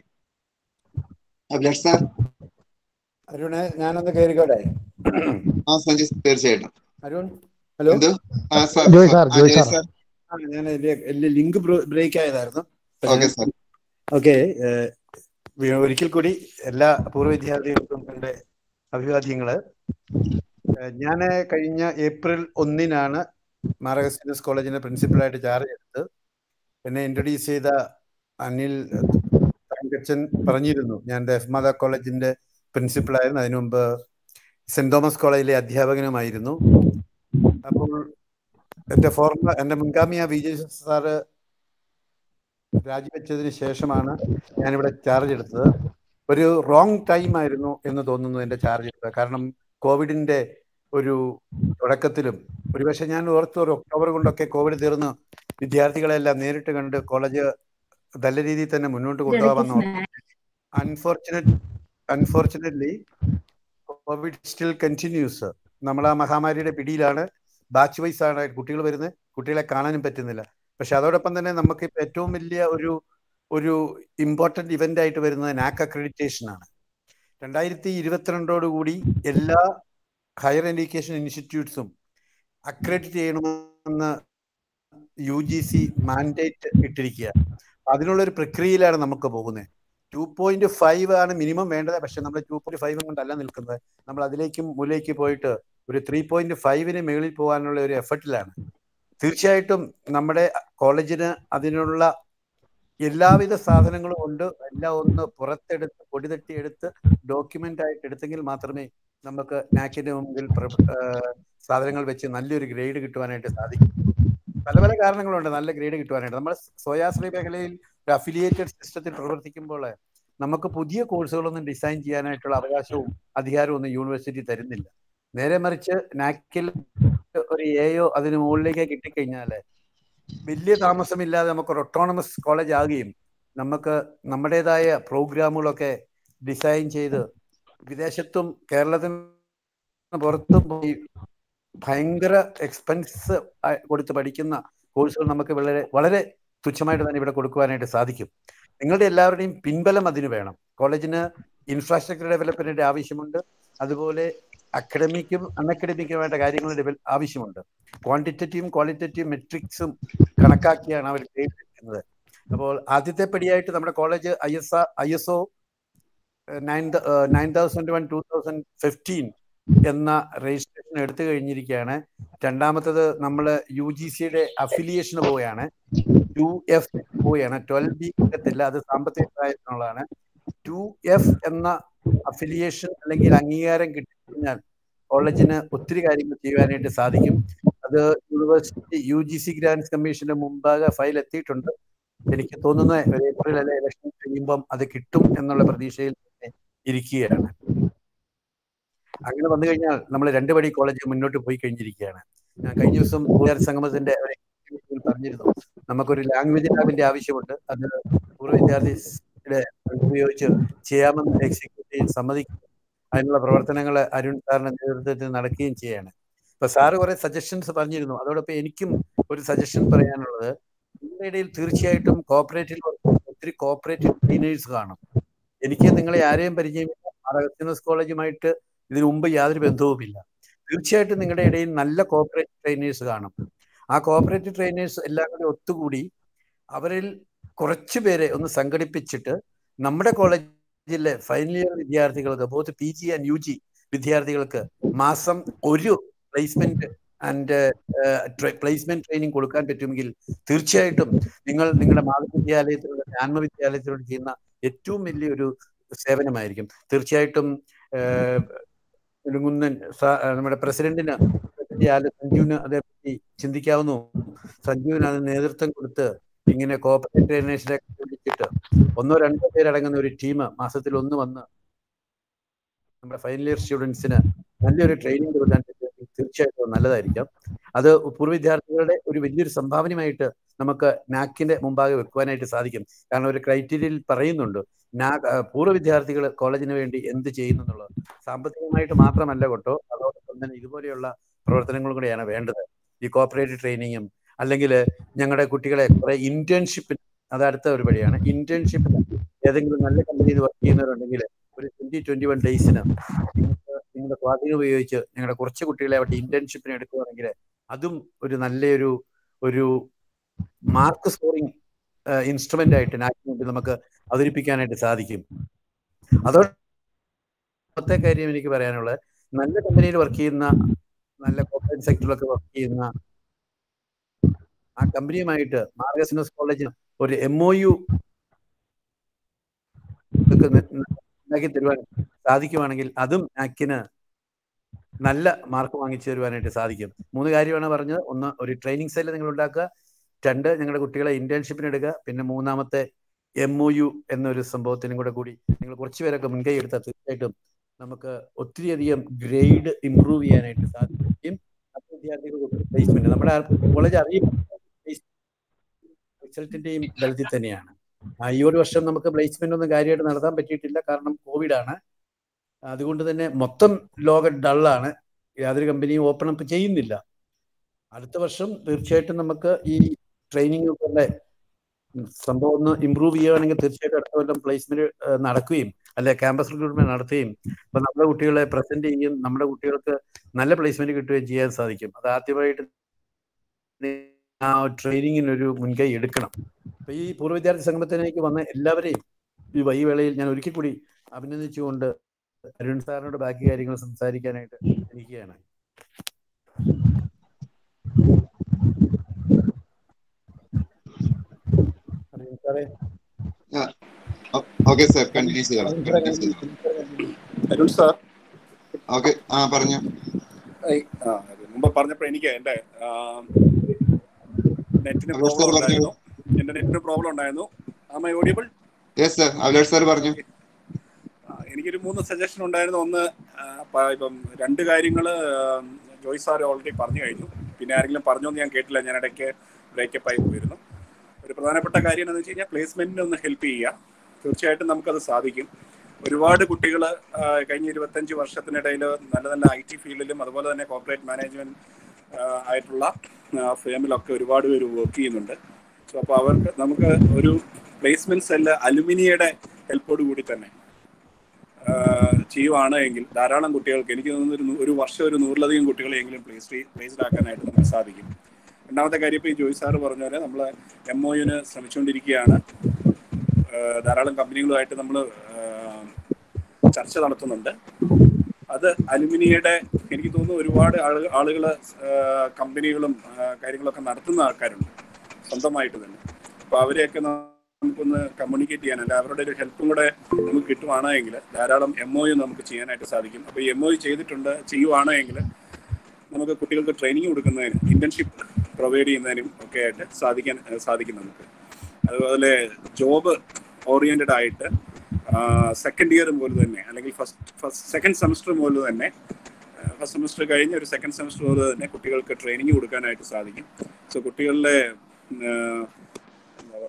അഭിലാഷ് സാർ അരുണെ ഞാനൊന്ന് കയറിക്കോട്ടെ ആ സഞ്ജയ് തീർച്ചയായിട്ടും അരുൺ ഹലോ എന്തോ ആ സാർ ജോയ് സാർ, ആ, ജോയ് ജോയ് സാർ. സാർ ഞാൻ എന്റെ ലിങ്ക് ബ്രേക്ക് ആയതായിരുന്നു ഓക്കെ സാർ ഓക്കെ ഒരിക്കൽ കൂടി എല്ലാ പൂർവ്വ വിദ്യാർത്ഥികൾക്കും എൻ്റെ അഭിവാദ്യങ്ങള് ഞാൻ കഴിഞ്ഞ ഏപ്രിൽ ഒന്നിനാണ് മാറഗസ്റ്റിനസ് കോളേജിന്റെ പ്രിൻസിപ്പളായിട്ട് ചാർജ് എടുത്ത് എന്നെ ഇൻട്രൊഡ്യൂസ് ചെയ്ത അനിൽ തങ്കച്ചൻ പറഞ്ഞിരുന്നു ഞാൻ ദഹ്മദ കോളേജിന്റെ പ്രിൻസിപ്പളായിരുന്നു അതിനു മുമ്പ് സെന്റ് തോമസ് കോളേജിലെ അധ്യാപകനുമായിരുന്നു അപ്പോൾ എൻ്റെ ഫോർമ എൻ്റെ മുൻഗാമിയ വി ജെ സാറ് രാജിവെച്ചതിന് ശേഷമാണ് ഞാനിവിടെ ചാർജ് എടുത്തത് ഒരു റോങ് ടൈം ആയിരുന്നു എന്ന് തോന്നുന്നു എൻ്റെ ചാർജ് എടുത്തത് കാരണം കോവിഡിന്റെ ഒരു തുടക്കത്തിലും ഒരുപക്ഷെ ഞാൻ ഓർത്തു ഒരു ഒക്ടോബർ കൊണ്ടൊക്കെ കോവിഡ് തീർന്ന് വിദ്യാർത്ഥികളെല്ലാം നേരിട്ട് കണ്ട് കോളേജ് നല്ല രീതിയിൽ തന്നെ മുന്നോട്ട് കൊണ്ടുപോകാമെന്ന് unfortunate unfortunately covid still continues നമ്മൾ ആ മഹാമാരിയുടെ പിടിയിലാണ് ബാച്ച് വൈസ് ആണ് കുട്ടികൾ വരുന്നത് കുട്ടികളെ കാണാനും പറ്റുന്നില്ല പക്ഷെ അതോടൊപ്പം തന്നെ നമുക്ക് ഇപ്പൊ ഏറ്റവും വലിയ ഒരു ഒരു ഇമ്പോർട്ടന്റ് ഇവന്റ് ആയിട്ട് വരുന്നത് നാക് അക്രഡിറ്റേഷൻ ആണ് രണ്ടായിരത്തി ഇരുപത്തിരണ്ടോടുകൂടി എല്ലാ ഹയർ എഡ്യൂക്കേഷൻ ഇൻസ്റ്റിറ്റ്യൂട്ട്സും അക്രഡിറ്റ് ചെയ്യണമെന്ന് യു ജി സി മാൻഡേറ്റ് ഇട്ടിരിക്കുക അതിനുള്ളൊരു പ്രക്രിയയിലാണ് നമുക്ക് പോകുന്നത് ടു പോയിന്റ് ഫൈവ് ആണ് മിനിമം വേണ്ടത് പക്ഷെ നമ്മൾ ടു പോയിന്റ് ഫൈവ് കൊണ്ടല്ല നിൽക്കുന്നത് നമ്മൾ അതിലേക്കും മുകളിലേക്ക് പോയിട്ട് ഒരു ത്രീ പോയിന്റ് ഫൈവിന് മുകളിൽ പോകാനുള്ള ഒരു എഫർട്ടിലാണ് തീർച്ചയായിട്ടും നമ്മുടെ കോളേജിന് അതിനുള്ള എല്ലാവിധ സാധനങ്ങളും ഉണ്ട് എല്ലാം ഒന്ന് പുറത്തെടുത്ത് പൊടി തട്ടിയെടുത്ത് ഡോക്യുമെന്റ് ആയിട്ട് എടുത്തെങ്കിൽ മാത്രമേ നമുക്ക് നാക്കിന്റെ മുമ്പിൽ സാധനങ്ങൾ വെച്ച് നല്ലൊരു ഗ്രേഡ് കിട്ടുവാനായിട്ട് സാധിക്കും പല പല കാരണങ്ങളുണ്ട് നല്ല ഗ്രേഡ് കിട്ടുവാനായിട്ട് നമ്മൾ സ്വയാശ്രയ മേഖലയിൽ ഒരു അഫിലിയേറ്റഡ് സിസ്റ്റത്തിൽ പ്രവർത്തിക്കുമ്പോൾ നമുക്ക് പുതിയ കോഴ്സുകളൊന്നും ഡിസൈൻ ചെയ്യാനായിട്ടുള്ള അവകാശവും അധികാരവും ഒന്നും യൂണിവേഴ്സിറ്റി തരുന്നില്ല നേരെ മറിച്ച് നാക്കിൽ ഒരു എയോ അതിന് മുകളിലേക്ക് കിട്ടിക്കഴിഞ്ഞാൽ വലിയ താമസമില്ലാതെ നമുക്ക് ഒരു ഒട്ടോണമസ് കോളേജ് ആകുകയും നമുക്ക് നമ്മുടേതായ പ്രോഗ്രാമുകളൊക്കെ ഡിസൈൻ ചെയ്ത് വിദേശത്തും കേരളത്തിന് പുറത്തും പോയി ഭയങ്കര എക്സ്പെൻസ് കൊടുത്ത് പഠിക്കുന്ന കോഴ്സുകൾ നമുക്ക് വളരെ വളരെ തുച്ഛമായിട്ട് തന്നെ ഇവിടെ കൊടുക്കുവാനായിട്ട് സാധിക്കും നിങ്ങളുടെ എല്ലാവരുടെയും പിൻബലം അതിന് വേണം കോളേജിന് ഇൻഫ്രാസ്ട്രക്ചർ ഡെവലപ്മെന്റിന്റെ ആവശ്യമുണ്ട് അതുപോലെ അക്കഡമിക്കും അൺഅക്കഡമിക്കുമായിട്ട് കാര്യങ്ങളുടെ ആവശ്യമുണ്ട് ക്വാണ്ടിറ്റേറ്റീവും ക്വാളിറ്റേറ്റീവ് മെട്രിക്സും കണക്കാക്കിയാണ് അവർ ഗ്രേഡ് എടുക്കുന്നത് അപ്പോൾ ആദ്യത്തെ പടിയായിട്ട് നമ്മുടെ college I S I S O nine nine thousand one two thousand fifteen എന്ന രജിസ്ട്രേഷൻ എടുത്തു കഴിഞ്ഞിരിക്കുകയാണ് രണ്ടാമത്തത് നമ്മൾ യു ജി സിയുടെ അഫിലിയേഷന് പോവുകയാണ് ടു എഫ് പോവുകയാണ് ട്വൽവ് ബി എത്തില്ല അത് സാമ്പത്തിക സഹായത്തിനുള്ളതാണ് ടു എഫ് എന്ന അഫിലിയേഷൻ അല്ലെങ്കിൽ അംഗീകാരം കിട്ടിക്കഴിഞ്ഞാൽ കോളേജിന് ഒത്തിരി കാര്യങ്ങൾ ചെയ്യുവാനായിട്ട് സാധിക്കും അത് university U G C grants കമ്മീഷന്റെ മുമ്പാകെ ഫയൽ എത്തിയിട്ടുണ്ട് എനിക്ക് തോന്നുന്ന ഒരു ഏപ്രിൽ അല്ലെ ഇലക്ഷൻ കഴിയുമ്പം അത് കിട്ടും എന്നുള്ള പ്രതീക്ഷയിൽ ഇരിക്കുകയാണ് അങ്ങനെ വന്നു കഴിഞ്ഞാൽ നമ്മൾ രണ്ട് പടി കോളേജ് മുന്നോട്ട് പോയി കഴിഞ്ഞിരിക്കുകയാണ് ഞാൻ കഴിഞ്ഞ ദിവസം വിദ്യാർത്ഥി സംഗമത്തിന്റെ പറഞ്ഞിരുന്നു നമുക്കൊരു ലാംഗ്വേജ് ലാബിന്റെ ആവശ്യമുണ്ട് അത് പൂർവ്വ വിദ്യാർത്ഥി യുടെ ഫണ്ട് ഉപയോഗിച്ച് ചെയ്യാമെന്ന് എക്സിക്യൂട്ടീവ് സമ്മതിക്കും അതിനുള്ള പ്രവർത്തനങ്ങൾ അരുൺ സാറിന്റെ നേതൃത്വത്തിൽ നടക്കുകയും ചെയ്യാണ് ഇപ്പൊ സാറ് കുറെ സജഷൻസ് പറഞ്ഞിരുന്നു അതോടൊപ്പം എനിക്കും ഒരു സജഷൻ പറയാനുള്ളത് നിങ്ങളുടെ ഇടയിൽ തീർച്ചയായിട്ടും കോപ്പറേറ്റീവ് ഒത്തിരി കോപ്പറേറ്റീവ് ട്രെയിനേഴ്സ് കാണും എനിക്ക് നിങ്ങളെ ആരെയും പരിചയമില്ല അഗസ്റ്റിനസ് കോളേജുമായിട്ട് ഇതിനു മുമ്പ് യാതൊരു ബന്ധവുമില്ല തീർച്ചയായിട്ടും നിങ്ങളുടെ ഇടയിൽ നല്ല കോപ്പറേറ്റീവ് ട്രെയിനേഴ്സ് കാണും ആ കോപ്പറേറ്റീവ് ട്രെയിനേഴ്സ് എല്ലാം കൂടി ഒത്തുകൂടി അവരിൽ കുറച്ചു പേരെ ഒന്ന് സംഘടിപ്പിച്ചിട്ട് നമ്മുടെ കോളേജിലെ ഫൈനൽ ഇയർ വിദ്യാർത്ഥികൾക്ക് both P G and U G വിദ്യാർത്ഥികൾക്ക് മാസം ഒരു പ്ലേസ്മെന്റ് ആൻഡ് പ്ലേസ്മെന്റ് ട്രെയിനിങ് കൊടുക്കാൻ പറ്റുമെങ്കിൽ തീർച്ചയായിട്ടും നിങ്ങൾ നിങ്ങളുടെ മാതൃവിദ്യാലയത്തിലൂടെ ആത്മവിദ്യാലയത്തിലൂടെ ചെയ്യുന്ന ഏറ്റവും വലിയൊരു സേവനമായിരിക്കും തീർച്ചയായിട്ടും കുലുങ്ങുന്നൻ നമ്മുടെ പ്രസിഡന്റിന് സഞ്ജുവിന് അതേപറ്റി ചിന്തിക്കാവുന്നു സഞ്ജുവിന് അത് നേതൃത്വം കൊടുത്ത് ഇങ്ങനെ കോപ്പറേറ്റ് ട്രെയിനേഴ്സിനെ വിളിച്ചിട്ട് ഒന്നോ രണ്ടോ പേരടങ്ങുന്ന ഒരു ടീം മാസത്തിൽ ഒന്ന് വന്ന് നമ്മുടെ ഫൈനൽ ഇയർ സ്റ്റുഡൻസിന് നല്ലൊരു ട്രെയിനിങ് കൊടുക്കാൻ തീർച്ചയായിട്ടും നല്ലതായിരിക്കാം അത് പൂർവ്വ വിദ്യാർത്ഥികളുടെ ഒരു വലിയൊരു സംഭാവനയായിട്ട് നമുക്ക് നാക്കിന്റെ മുമ്പാകെ വെക്കുവാനായിട്ട് സാധിക്കും കാരണം ഒരു ക്രൈറ്റീരിയയിൽ പറയുന്നുണ്ട് നാ പൂർവ്വ വിദ്യാർത്ഥികൾ കോളേജിന് വേണ്ടി എന്ത് ചെയ്യുന്നു എന്നുള്ളത് സാമ്പത്തികമായിട്ട് മാത്രമല്ല കേട്ടോ അതോടൊപ്പം തന്നെ ഇതുപോലെയുള്ള പ്രവർത്തനങ്ങളും കൂടെയാണ് വേണ്ടത് ഈ കോപ്പറേറ്റീവ് ട്രെയിനിങ്ങും അല്ലെങ്കിൽ ഞങ്ങളുടെ കുട്ടികളെ കുറെ ഇന്റേൺഷിപ്പിന് അത് അടുത്ത ഒരു വഴിയാണ് ഇന്റേൺഷിപ്പിന് ഏതെങ്കിലും നല്ല കമ്പനിയിൽ വർക്ക് ചെയ്യുന്നവരുണ്ടെങ്കിൽ ഒരു ട്വന്റി ട്വന്റി വൺ ഡേയ്സിന് നിങ്ങൾക്ക് നിങ്ങളുടെ സ്വാധീനം ഉപയോഗിച്ച് ഞങ്ങളുടെ കുറച്ച് കുട്ടികളെ അവിടെ ഇന്റേൺഷിപ്പിന് എടുക്കുകയാണെങ്കിൽ അതും ഒരു നല്ലൊരു ഒരു മാർക്ക് സ്കോറിംഗ് ഇൻസ്ട്രുമെന്റ് ആയിട്ട് നാട്ടിന് വേണ്ടി നമുക്ക് അവതരിപ്പിക്കാനായിട്ട് സാധിക്കും അതോടൊത്തെ കാര്യം എനിക്ക് പറയാനുള്ളത് നല്ല കമ്പനിയിൽ വർക്ക് ചെയ്യുന്ന നല്ല കോർപ്പറേറ്റ് സെക്ടറിലൊക്കെ വർക്ക് ചെയ്യുന്ന ആ കമ്പനിയുമായിട്ട് മാർഗസിനസ് കോളേജിന് ഒരു എം ഒ യു ഉണ്ടാക്കി തരുവാൻ സാധിക്കുവാണെങ്കിൽ അതും നാക്കിന് നല്ല മാർക്ക് വാങ്ങിച്ചു തരുവാനായിട്ട് സാധിക്കും മൂന്ന് കാര്യമാണ് പറഞ്ഞത് ഒന്ന് ഒരു ട്രെയിനിങ് സെല്ല് നിങ്ങൾ ഉണ്ടാക്കുക രണ്ട് ഞങ്ങളുടെ കുട്ടികളെ ഇന്റേൺഷിപ്പിന് എടുക്കുക പിന്നെ മൂന്നാമത്തെ എം ഒ യു എന്നൊരു സംഭവത്തിനും കൂടെ കൂടി നിങ്ങൾ കുറച്ച് പേരൊക്കെ മുൻകൈ എടുത്താൽ തീർച്ചയായിട്ടും നമുക്ക് ഒത്തിരിയധികം ഗ്രേഡ് ഇമ്പ്രൂവ് ചെയ്യാനായിട്ട് സാധിക്കും വിദ്യാർത്ഥികൾക്ക് പ്ലേസ്മെന്റ് നമ്മുടെ കോളേജ് അറിയപ്പെടുന്നത് റിസൾട്ടിന്റെയും ബലത്തിൽ തന്നെയാണ് ഈ ഒരു വർഷം നമുക്ക് പ്ലേസ്മെന്റ് ഒന്നും കാര്യമായിട്ട് നടത്താൻ പറ്റിയിട്ടില്ല കാരണം കോവിഡ് ആണ് അതുകൊണ്ട് തന്നെ മൊത്തം ലോക ഡള്ളാണ് യാതൊരു കമ്പനിയും ഓപ്പൺ അപ്പ് ചെയ്യുന്നില്ല അടുത്ത വർഷം തീർച്ചയായിട്ടും നമുക്ക് ഈ ട്രെയിനിങ് ഒക്കെ സംഭവം ഒന്ന് ഇമ്പ്രൂവ് ചെയ്യുകയാണെങ്കിൽ തീർച്ചയായിട്ടും അടുത്ത കൊല്ലം പ്ലേസ്മെന്റ് നടക്കുകയും അല്ലെ ക്യാമ്പസ് റിക്രൂട്ട്മെന്റ് നടത്തുകയും അപ്പൊ നമ്മുടെ കുട്ടികളെ പ്രസന്റ് ചെയ്യുകയും നമ്മുടെ കുട്ടികൾക്ക് നല്ല പ്ലേസ്മെന്റ് കിട്ടുകയും ചെയ്യാൻ സാധിക്കും അത് ആദ്യമായിട്ട് ആ ട്രെയിനിങ്ങിനൊരു മുൻകൈ എടുക്കണം അപ്പൊ ഈ പൂർവ്വ വിദ്യാർത്ഥി സംഗമത്തിലേക്ക് വന്ന എല്ലാവരെയും ഈ വൈവേളയിൽ ഞാൻ ഒരിക്കൽ കൂടി അഭിനന്ദിച്ചുകൊണ്ട് അരുൺ സാറിനോട് ബാക്കി കാര്യങ്ങൾ സംസാരിക്കാനായിട്ട് ഇരിക്കുകയാണ് അരുൺ സാറേ ഓക്കെ സാർ കണ്ടിന്യൂ ചെയ്തോളാം അരുൺ സാർ ഓക്കെ ആ പറഞ്ഞു മുമ്പ് പറഞ്ഞപ്പോ എനിക്ക് എന്റെ നെറ്റിന് അരുൺ പ്രോബ്ലം സാർ പറഞ്ഞു ഉണ്ടായിരുന്നു എന്റെ നെറ്റിന് പ്രോബ്ലം ഉണ്ടായിരുന്നു am I audible yes sir Abhilash sir പറഞ്ഞു എനിക്കൊരു മൂന്ന് സജഷൻ ഉണ്ടായിരുന്നു ഒന്ന് ആ, പ- ഇപ്പം രണ്ട് കാര്യങ്ങൾ ജോയ് സാർ ഓൾറെഡി പറഞ്ഞു കഴിഞ്ഞു പിന്നെ ആരെങ്കിലും പറഞ്ഞോ എന്ന് ഞാൻ കേട്ടില്ല ഞാൻ ഇടയ്ക്ക് ബ്രേക്കപ്പ് ആയി പോയിരുന്നു ഒരു പ്രധാനപ്പെട്ട കാര്യം എന്താണെന്ന് വെച്ച് കഴിഞ്ഞാൽ പ്ലേസ്മെന്റിന് ഒന്ന് ഹെൽപ്പ് ചെയ്യുക തീർച്ചയായിട്ടും നമുക്കത് സാധിക്കും ഒരുപാട് കുട്ടികൾ കഴിഞ്ഞ ഇരുപത്തഞ്ച് വർഷത്തിനിടയിൽ നല്ല നല്ല ഐ ടി ഫീൽഡിലും അതുപോലെ തന്നെ കോർപ്പറേറ്റ് മാനേജ്മെന്റ് ആയിട്ടുള്ള ഫേമിലൊക്കെ ഒരുപാട് പേര് വർക്ക് ചെയ്യുന്നുണ്ട് സോ അപ്പോൾ അവർക്ക് നമുക്ക് ഒരു പ്ലേസ്മെന്റ് സെല്ല് അലുമിനിയുടെ ഹെൽപ്പോട് കൂടി തന്നെ ആ, ചെയ്യുവാണ് എങ്കിൽ ധാരാളം കുട്ടികൾക്ക് എനിക്ക് തോന്നുന്നു ഒരു നൂ- ഒരു വർഷം ഒരു നൂറിലധികം കുട്ടികളെങ്കിലും പ്ലേസ് പ്ലേസ്ഡ് ആക്കാനായിട്ട് നമുക്ക് സാധിക്കും രണ്ടാമത്തെ കാര്യം ഇപ്പോൾ ഈ ജോയ് സാറ് പറഞ്ഞ പോലെ നമ്മൾ എം ഒ യുന് ശ്രമിച്ചുകൊണ്ടിരിക്കുകയാണ് ആ, ധാരാളം കമ്പനികളുമായിട്ട് നമ്മൾ ചർച്ച നടത്തുന്നുണ്ട് അത് അലുമിനിയുടെ എനിക്ക് തോന്നുന്നു ഒരുപാട് ആളുകൾ ആളുകൾ കമ്പനികളും ആ, കാര്യങ്ങളൊക്കെ നടത്തുന്ന ആൾക്കാരുണ്ട് സ്വന്തമായിട്ട് തന്നെ അപ്പോൾ അവരെയൊക്കെ നമുക്കൊന്ന് കമ്മ്യൂണിക്കേറ്റ് ചെയ്യാൻ അല്ല അവരുടെ ഒരു ഹെൽപ്പും കൂടെ നമുക്ക് കിട്ടുവാണെങ്കിൽ ധാരാളം എം ഒ നമുക്ക് ചെയ്യാനായിട്ട് സാധിക്കും അപ്പോൾ എം ഒ ചെയ്തിട്ടുണ്ട് ചെയ്യുവാണെങ്കിൽ നമുക്ക് കുട്ടികൾക്ക് ട്രെയിനിങ് കൊടുക്കുന്നതിനും ഇന്റേൺഷിപ്പ് പ്രൊവൈഡ് ചെയ്യുന്നതിനും ഒക്കെ ആയിട്ട് സാധിക്കാൻ ഏഹ് സാധിക്കും നമുക്ക് അതുപോലെ ജോബ് ഓറിയന്റഡ് ആയിട്ട് സെക്കൻഡ് ഇയർ പോലെ തന്നെ അല്ലെങ്കിൽ ഫസ്റ്റ് ഫസ്റ്റ് സെക്കൻഡ് സെമസ്റ്റർ പോലെ തന്നെ ഫസ്റ്റ് സെമസ്റ്റർ കഴിഞ്ഞ് ഒരു സെക്കൻഡ് സെമസ്റ്റർ പോലെ തന്നെ കുട്ടികൾക്ക് ട്രെയിനിങ് കൊടുക്കാനായിട്ട് സാധിക്കും സോ കുട്ടികളുടെ ആഹ്, എന്താ പറയുക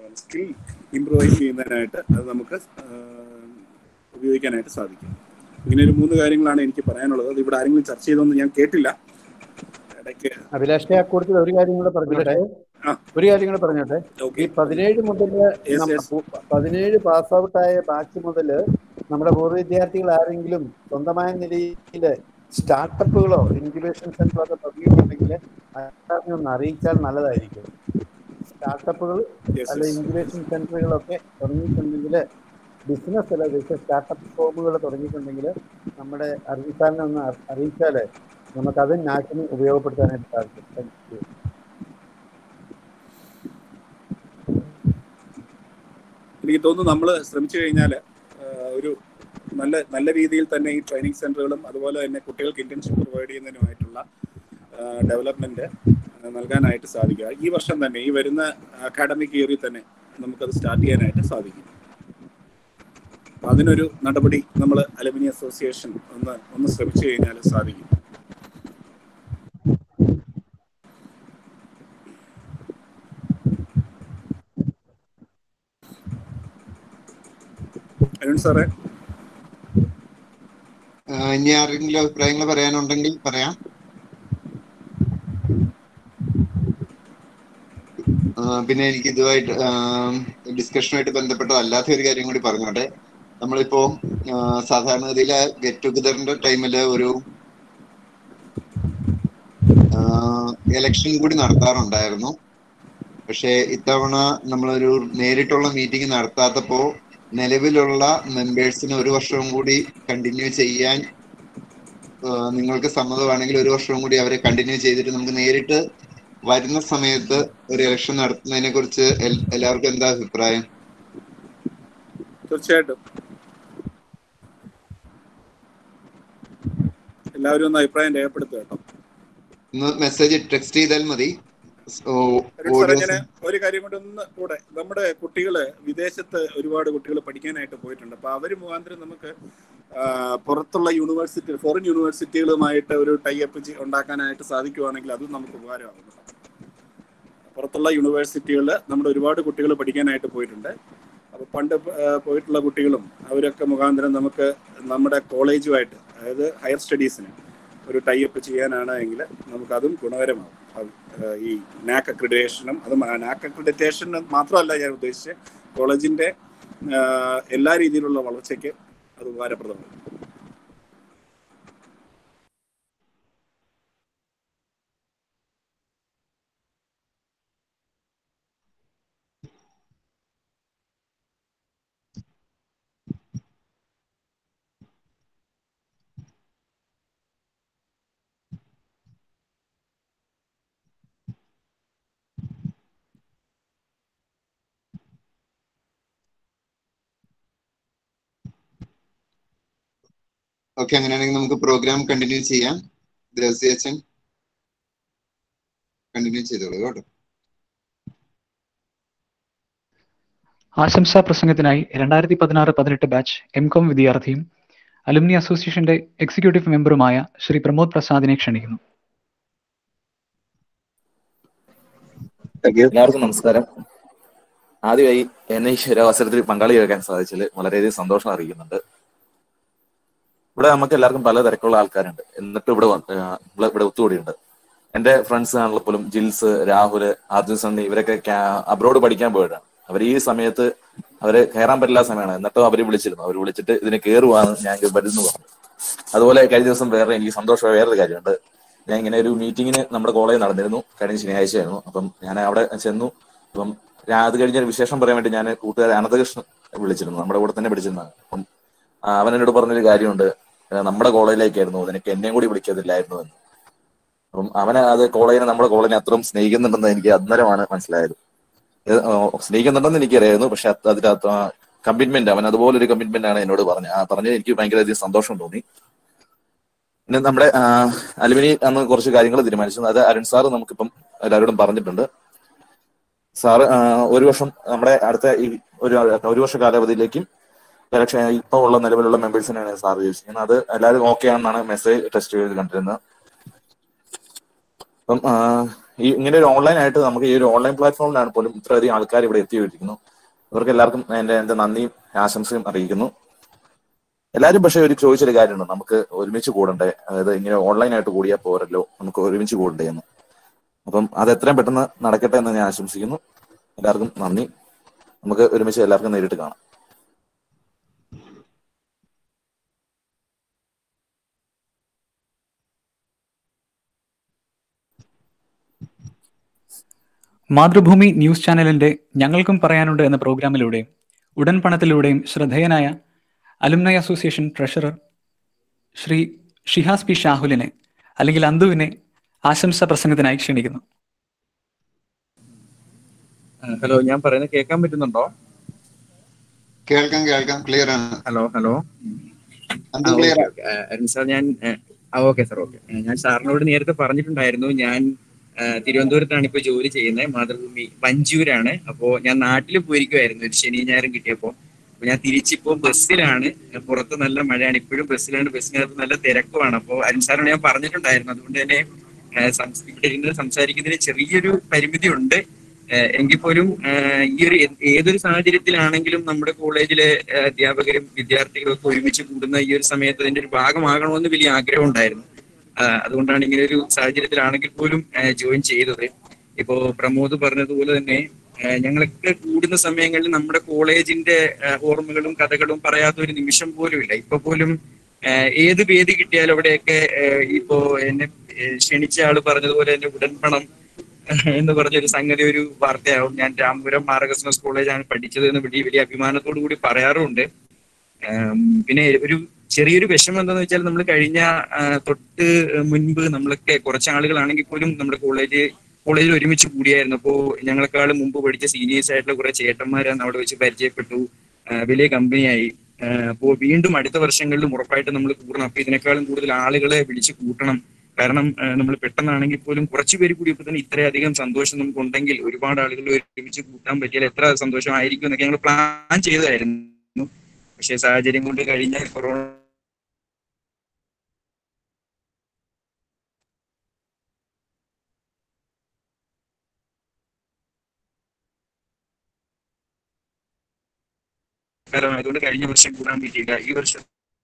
സ്കിൽ ഇമ്പ്രൂവൈസ് ചെയ്യുന്നതിനായിട്ട് അത് നമുക്ക് ഉപയോഗിക്കാനായിട്ട് സാധിക്കും ഇങ്ങനെ ഒരു മൂന്ന് കാര്യങ്ങളാണ് എനിക്ക് പറയാനുള്ളത് അത് ഇവിടെ ആരെങ്കിലും ചർച്ച ചെയ്തൊന്നും ഞാൻ കേട്ടില്ല ഇടയ്ക്ക് അഭിലാഷെ ആ കൂട്ടത്തിൽ ഒരു കാര്യം കൂടെ പറഞ്ഞോട്ടെ ആ. ഒരു കാര്യം കൂടെ പറഞ്ഞോട്ടെ ഈ ഓക്കെ പതിനേഴ് മുതൽ Yes, നമ്മ- yes. പു- പതിനേഴ് പാസ് ഔട്ടായ ബാച്ച് മുതൽ നമ്മുടെ പൂർവ്വ വിദ്യാർത്ഥികൾ ആരെങ്കിലും സ്വന്തമായ നിലയിൽ സ്റ്റാർട്ടപ്പുകളോ ഇൻക്യുബേഷൻ സെന്ററോ ഒക്കെ തുടങ്ങിയിട്ടുണ്ടെങ്കിൽ അതിനെ ഒന്ന് അറിയിച്ചാൽ നല്ലതായിരിക്കും സ്റ്റാർട്ടപ്പുകൾ യെസ് അല്ല ഇൻക്യുബേഷൻ സെന്ററുകളൊക്കെ തുടങ്ങിയിട്ടുണ്ടെങ്കിൽ ബിസിനസ് അല്ല പക്ഷേ സ്റ്റാർട്ടപ്പ് ഫോമുകൾ തുടങ്ങിയിട്ടുണ്ടെങ്കിൽ നമ്മുടെ അറിയിച്ചാലിനെ ഒന്ന് അറി- അറിയിച്ചാൽ നമുക്കത് നാട്ടിന് ഉപയോഗപ്പെടുത്താനായിട്ട് സാധിക്കും Thank you. എനിക്ക് തോന്നുന്നു നമ്മൾ ശ്രമിച്ചു കഴിഞ്ഞാൽ ഒരു നല്ല നല്ല രീതിയിൽ തന്നെ ഈ ട്രെയിനിങ് സെന്ററുകളും അതുപോലെ തന്നെ കുട്ടികൾക്ക് ഇന്റേൺഷിപ്പ് പ്രൊവൈഡ് ചെയ്യുന്നതിനുമായിട്ടുള്ള ഡെവലപ്മെന്റ് നൽകാനായിട്ട് സാധിക്കുക ഈ വർഷം തന്നെ ഈ വരുന്ന അക്കാഡമിക് ഇയറിൽ തന്നെ നമുക്കത് സ്റ്റാർട്ട് ചെയ്യാനായിട്ട് സാധിക്കും അപ്പൊ അതിനൊരു നടപടി നമ്മൾ അലുമിനി അസോസിയേഷൻ ഒന്ന് ഒന്ന് ശ്രമിച്ചു കഴിഞ്ഞാൽ സാധിക്കും അരുൺ സാറേ ആ, ഇനി ആരെങ്കിലും അഭിപ്രായങ്ങൾ പറയാനുണ്ടെങ്കിൽ പറയാം ആ, പിന്നെ എനിക്ക് ഇതുമായിട്ട് ഡിസ്കഷനുമായിട്ട് ബന്ധപ്പെട്ടതല്ലാത്ത ഒരു കാര്യം കൂടി പറഞ്ഞോട്ടെ നമ്മളിപ്പോ ആ, സാധാരണഗതിയില് ഗെറ്റ് ടുഗദറിന്റെ ടൈമില് ഒരു എലക്ഷൻ കൂടി നടത്താറുണ്ടായിരുന്നു പക്ഷേ ഇത്തവണ നമ്മളൊരു നേരിട്ടുള്ള മീറ്റിംഗ് നടത്താത്തപ്പോ നിലവിലുള്ള മെമ്പേഴ്സിന് ഒരു വർഷവും കൂടി കണ്ടിന്യൂ ചെയ്യാൻ ആ, നിങ്ങൾക്ക് സമ്മതമാണെങ്കിൽ ഒരു വർഷവും കൂടി അവരെ കണ്ടിന്യൂ ചെയ്തിട്ട് നമുക്ക് നേരിട്ട് വരുന്ന സമയത്ത് ഒരു ഇലക്ഷൻ നടത്തുന്നതിനെ കുറിച്ച് എൽ- എല്ലാവർക്കും എന്താ അഭിപ്രായം തീർച്ചയായിട്ടും എല്ലാവരും ഒന്ന് അഭിപ്രായം രേഖപ്പെടുത്തുക കേട്ടോ ഒന്ന് മെസ്സേജ് ടെക്സ്റ്റ് ചെയ്താൽ മതി സോ അരുൺ സാറേ ഓഡിയോ ഞാൻ ഒരു കാര്യം കൂടെ ഒന്ന് കൂടെ നമ്മുടെ കുട്ടികള് വിദേശത്ത് ഒരുപാട് കുട്ടികൾ പഠിക്കാനായിട്ട് പോയിട്ടുണ്ട് അപ്പൊ അവര് മുഖാന്തരം നമുക്ക് ആ, പുറത്തുള്ള യൂണിവേഴ്സിറ്റി ഫോറിൻ യൂണിവേഴ്സിറ്റികളുമായിട്ട് ഒരു ടൈപ്പ് ഉണ്ടാക്കാനായിട്ട് സാധിക്കുവാണെങ്കിൽ അതും നമുക്ക് ഉപകാരമാകും കേട്ടോ. പുറത്തുള്ള യൂണിവേഴ്സിറ്റികളിൽ നമ്മുടെ ഒരുപാട് കുട്ടികൾ പഠിക്കാനായിട്ട് പോയിട്ടുണ്ട് അപ്പൊ പണ്ട് ആ, പോയിട്ടുള്ള കുട്ടികളും അവരൊക്കെ മുഖാന്തരം നമുക്ക് നമ്മുടെ കോളേജുമായിട്ട് അതായത് ഹയർ സ്റ്റഡീസിന് ഒരു ടൈപ്പ് ചെയ്യാനാണ് എങ്കിൽ നമുക്ക് അതും ഗുണകരമാകും അത്, ആ, ഈ നാക് അക്രിഡേഷനും അത് നാക് അക്രിഡിറ്റേഷൻ മാത്രമല്ല ഞാൻ ഉദ്ദേശിച്ചത് കോളേജിന്റെ ആ, എല്ലാ രീതിയിലുള്ള വളർച്ചയ്ക്ക് അത് ഉപകാരപ്രദമാണ് ഓക്കെ അങ്ങനെയാണെങ്കിൽ നമുക്ക് പ്രോഗ്രാം കണ്ടിന്യൂ ചെയ്യാം ദ്രവ്സി അച്ഛൻ കണ്ടിന്യൂ ചെയ്തോളൂ കേട്ടോ ആശംസാ പ്രസംഗത്തിനായി രണ്ടായിരത്തി പതിനാറ് പതിനെട്ട് ബാച്ച് എം കോം വിദ്യാർത്ഥിയും അലുമിനി അസോസിയേഷന്റെ എക്സിക്യൂട്ടീവ് മെമ്പറുമായ ശ്രീ പ്രമോദ് പ്രസാദിനെ ക്ഷണിക്കുന്നു എല്ലാവർക്കും നമസ്കാരം ആദ്യമായി എന്നെ ഈ ഒരു അവസരത്തിൽ പങ്കാളിയാക്കാൻ സാധിച്ചതിൽ വളരെയധികം സന്തോഷം അറിയിക്കുന്നുണ്ട് ഇവിടെ നമുക്ക് എല്ലാവർക്കും പല തിരക്കുള്ള ആൾക്കാരുണ്ട് എന്നിട്ട് ഇവിടെ വന്ന്, ആ, ഇവിടെ ഇവിടെ ഒത്തുകൂടിയുണ്ട് എന്റെ ഫ്രണ്ട്സ് ആണല്ലോ പോലും ജിൽസ് രാഹുല് അർജുൻ സണ്ണി ഇവരൊക്കെ അബ്രോഡ് പഠിക്കാൻ പോയതാണ് അവർ ഈ സമയത്ത് അവര് കയറാൻ പറ്റില്ല സമയമാണ് എന്നിട്ടും അവര് വിളിച്ചിരുന്നു അവർ വിളിച്ചിട്ട് ഇതിന് കയറുവാന്ന് ഞാൻ ഇങ്ങ് വരുന്നു പറഞ്ഞു അതുപോലെ കഴിഞ്ഞ ദിവസം വേറെ എനിക്ക് സന്തോഷമായ വേറൊരു കാര്യമുണ്ട് ഞാൻ ഇങ്ങനെ ഒരു മീറ്റിങ്ങിന് നമ്മുടെ കോളേജിൽ നടന്നിരുന്നു കഴിഞ്ഞ ശനിയാഴ്ചയായിരുന്നു അപ്പം ഞാൻ അവിടെ ചെന്നു അപ്പം ഞാൻ അത് കഴിഞ്ഞ ഒരു വിശേഷം പറയാൻ വേണ്ടി ഞാൻ കൂട്ടുകാരൻ അനന്തകൃഷ്ണൻ വിളിച്ചിരുന്നു നമ്മുടെ കൂടെ തന്നെ പിടിച്ചിരുന്നതാണ് അപ്പം ആ, അവൻ എന്നോട് പറഞ്ഞൊരു കാര്യമുണ്ട് ആ, നമ്മുടെ കോളേജിലേക്കായിരുന്നു നിനക്ക് എന്നെയും കൂടി വിളിക്കത്തില്ലായിരുന്നു എന്ന് അപ്പം അവന് അത് കോളേജിനെ നമ്മുടെ കോളേജിനെ അത്രയും സ്നേഹിക്കുന്നുണ്ടെന്ന് എനിക്ക് അന്നേരമാണ് മനസ്സിലായത് ഏഹ്, ആ, സ്നേഹിക്കുന്നുണ്ടെന്ന് എനിക്കറിയായിരുന്നു പക്ഷെ അത് അതിനകത്ത് കമ്മിറ്റ്മെന്റ് അവൻ അതുപോലെ ഒരു കമ്മിറ്റ്മെന്റ് ആണ് എന്നോട് പറഞ്ഞത് ആ പറഞ്ഞത് എനിക്ക് ഭയങ്കരധികം സന്തോഷം തോന്നി പിന്നെ നമ്മുടെ ആ, അലുമിനി അന്ന് കുറച്ച് കാര്യങ്ങൾ തീരുമാനിച്ചു അത് അരുൺ സാറ് നമുക്കിപ്പം എല്ലാവരോടും പറഞ്ഞിട്ടുണ്ട് സാറ് ആ, ഒരു വർഷം നമ്മുടെ അടുത്ത ഈ ഒരു ഒരു വർഷ കാലാവധിയിലേക്കും ഇലക്ഷൻ ഇപ്പൊ ഉള്ള നിലവിലുള്ള മെമ്പേഴ്സിനാണ് സാർ ചോദിച്ചിരിക്കുന്നത് അത് എല്ലാവരും ഓക്കെ ആണെന്നാണ് മെസ്സേജ് ടെസ്റ്റ് ചെയ്ത് കണ്ടിരുന്നത് അപ്പം ആ, ഈ ഇങ്ങനെ ഒരു ഓൺലൈൻ ആയിട്ട് നമുക്ക് ഈ ഒരു ഓൺലൈൻ പ്ലാറ്റ്ഫോമിലാണ് പോലും ഇത്രയധികം ആൾക്കാർ ഇവിടെ എത്തിയിരിക്കുന്നു ഇവർക്ക് എല്ലാവർക്കും എന്റെ എന്റെ നന്ദിയും ആശംസയും അറിയിക്കുന്നു എല്ലാവരും പക്ഷേ ഒരു ചോദിച്ചൊരു കാര്യമുണ്ട് നമുക്ക് ഒരുമിച്ച് കൂടണ്ടേ അതായത് ഇങ്ങനെ ഓൺലൈൻ ആയിട്ട് കൂടിയാൽ പോരല്ലോ നമുക്ക് ഒരുമിച്ച് കൂടണ്ടേ എന്ന് അപ്പം അത് എത്രയും പെട്ടെന്ന് നടക്കട്ടെ എന്ന് ഞാൻ ആശംസിക്കുന്നു എല്ലാവർക്കും നന്ദി നമുക്ക് ഒരുമിച്ച് എല്ലാവർക്കും നേരിട്ട് കാണാം മാതൃഭൂമി ന്യൂസ് ചാനലിന്റെ ഞങ്ങൾക്കും പറയാനുണ്ട് എന്ന പ്രോഗ്രാമിലൂടെയും ഉടൻ പണത്തിലൂടെയും ശ്രദ്ധേയനായ alumni association treasurer Shri Shihas P ഷാഹുലിനെ അല്ലെങ്കിൽ അന്തുവിനെ ആശംസാ പ്രസംഗത്തിനായി ക്ഷണിക്കുന്നു ഹലോ ഞാൻ പറയുന്നത് കേൾക്കാൻ പറ്റുന്നുണ്ടോ കേൾക്കാം കേൾക്കാം ക്ലിയർ ആണ് ഹലോ ഹലോ അന്തു ക്ലിയർ അരുൺ സാർ ഞാൻ ഓക്കെ സാർ ഓക്കെ ഞാൻ സാറിനോട് നേരത്തെ പറഞ്ഞിട്ടുണ്ടായിരുന്നു ഞാൻ ആ, തിരുവനന്തപുരത്താണ് ഇപ്പൊ ജോലി ചെയ്യുന്നത് മാതൃഭൂമി വഞ്ചൂരാണ് അപ്പോ ഞാൻ നാട്ടിൽ പോയിരിക്കുമായിരുന്നു ഒരു ശനി ഞായറും കിട്ടിയപ്പോ അപ്പൊ ഞാൻ തിരിച്ചിപ്പോ ബസ്സിലാണ് പുറത്ത് നല്ല മഴയാണ് ഇപ്പോഴും ബസ്സിലാണ് ബസ്സിനകത്ത് നല്ല തിരക്കുമാണ് അപ്പോ അരുൺ സാറിനോട് ഞാൻ പറഞ്ഞിട്ടുണ്ടായിരുന്നു അതുകൊണ്ട് തന്നെ ആ, സംസ്- ഇവിടെ ഇരുന്ന് സംസാരിക്കുന്നതിന് ചെറിയൊരു പരിമിതി ഉണ്ട് ഏഹ് എങ്കിൽ പോലും ഏഹ് ഈ ഒരു ഏ- ഏതൊരു സാഹചര്യത്തിലാണെങ്കിലും നമ്മുടെ കോളേജിലെ ഏഹ് അധ്യാപകരും വിദ്യാർത്ഥികളും ഒക്കെ ഒരുമിച്ച് കൂടുന്ന ഈ ഒരു സമയത്ത് അതിന്റെ ഒരു ഭാഗമാകണമെന്ന് വലിയ ആഗ്രഹം ഉണ്ടായിരുന്നു ആഹ് അതുകൊണ്ടാണ് ഇങ്ങനെ ഒരു സാഹചര്യത്തിലാണെങ്കിൽ പോലും ഏഹ് ജോയിൻ ചെയ്തത് ഇപ്പോ പ്രമോദ് പറഞ്ഞതുപോലെ തന്നെ ഏഹ് ഞങ്ങളൊക്കെ കൂടുന്ന സമയങ്ങളിൽ നമ്മുടെ കോളേജിന്റെ ഏഹ് ഓർമ്മകളും കഥകളും പറയാത്ത ഒരു നിമിഷം പോലും ഇല്ല ഇപ്പൊ പോലും ഏഹ് ഏത് വേദി കിട്ടിയാലും അവിടെയൊക്കെ ഏഹ് ഇപ്പോ എന്നെ ഏഹ് ക്ഷണിച്ച ആള് പറഞ്ഞതുപോലെ തന്നെ ഉടൻപണം എന്ന് പറഞ്ഞൊരു സംഗതി ഒരു വാർത്തയാവും ഞാൻ രാമപുരം മാർഗസ്നസ് കോളേജാണ് പഠിച്ചത് എന്ന് വലിയ വലിയ അഭിമാനത്തോടു കൂടി പറയാറുമുണ്ട് ആം, പിന്നെ ഒരു ചെറിയൊരു വിഷമം എന്താന്ന് വെച്ചാൽ നമ്മൾ കഴിഞ്ഞ ആ, തൊട്ട് മുൻപ് നമ്മളൊക്കെ കുറച്ച് ആളുകളാണെങ്കിൽ പോലും നമ്മുടെ കോളേജ് കോളേജിൽ ഒരുമിച്ച് കൂടിയായിരുന്നു അപ്പോ ഞങ്ങളെക്കാളും മുമ്പ് പഠിച്ച സീനിയേഴ്സ് ആയിട്ടുള്ള കുറെ ചേട്ടന്മാരാണ് അവിടെ വെച്ച് പരിചയപ്പെട്ടു ആ, വലിയ കമ്പനിയായി അപ്പോൾ വീണ്ടും അടുത്ത വർഷങ്ങളിലും ഉറപ്പായിട്ട് നമ്മൾ കൂടണം അപ്പൊ ഇതിനേക്കാളും കൂടുതൽ ആളുകളെ വിളിച്ച് കൂട്ടണം കാരണം നമ്മൾ പെട്ടെന്നാണെങ്കിൽ പോലും കുറച്ച് പേര് കൂടിയപ്പോൾ തന്നെ ഇത്രയധികം സന്തോഷം നമുക്ക് ഉണ്ടെങ്കിൽ ഒരുപാട് ആളുകൾ ഒരുമിച്ച് കൂട്ടാൻ പറ്റിയാൽ എത്ര സന്തോഷമായിരിക്കും എന്നൊക്കെ ഞങ്ങൾ പ്ലാൻ ചെയ്തതായിരുന്നു പക്ഷേ സാഹചര്യം കൊണ്ട് കഴിഞ്ഞ കൊറോണ കാരണം അതുകൊണ്ട് കഴിഞ്ഞ വർഷം കൂടാൻ പറ്റിയില്ല ഈ വർഷം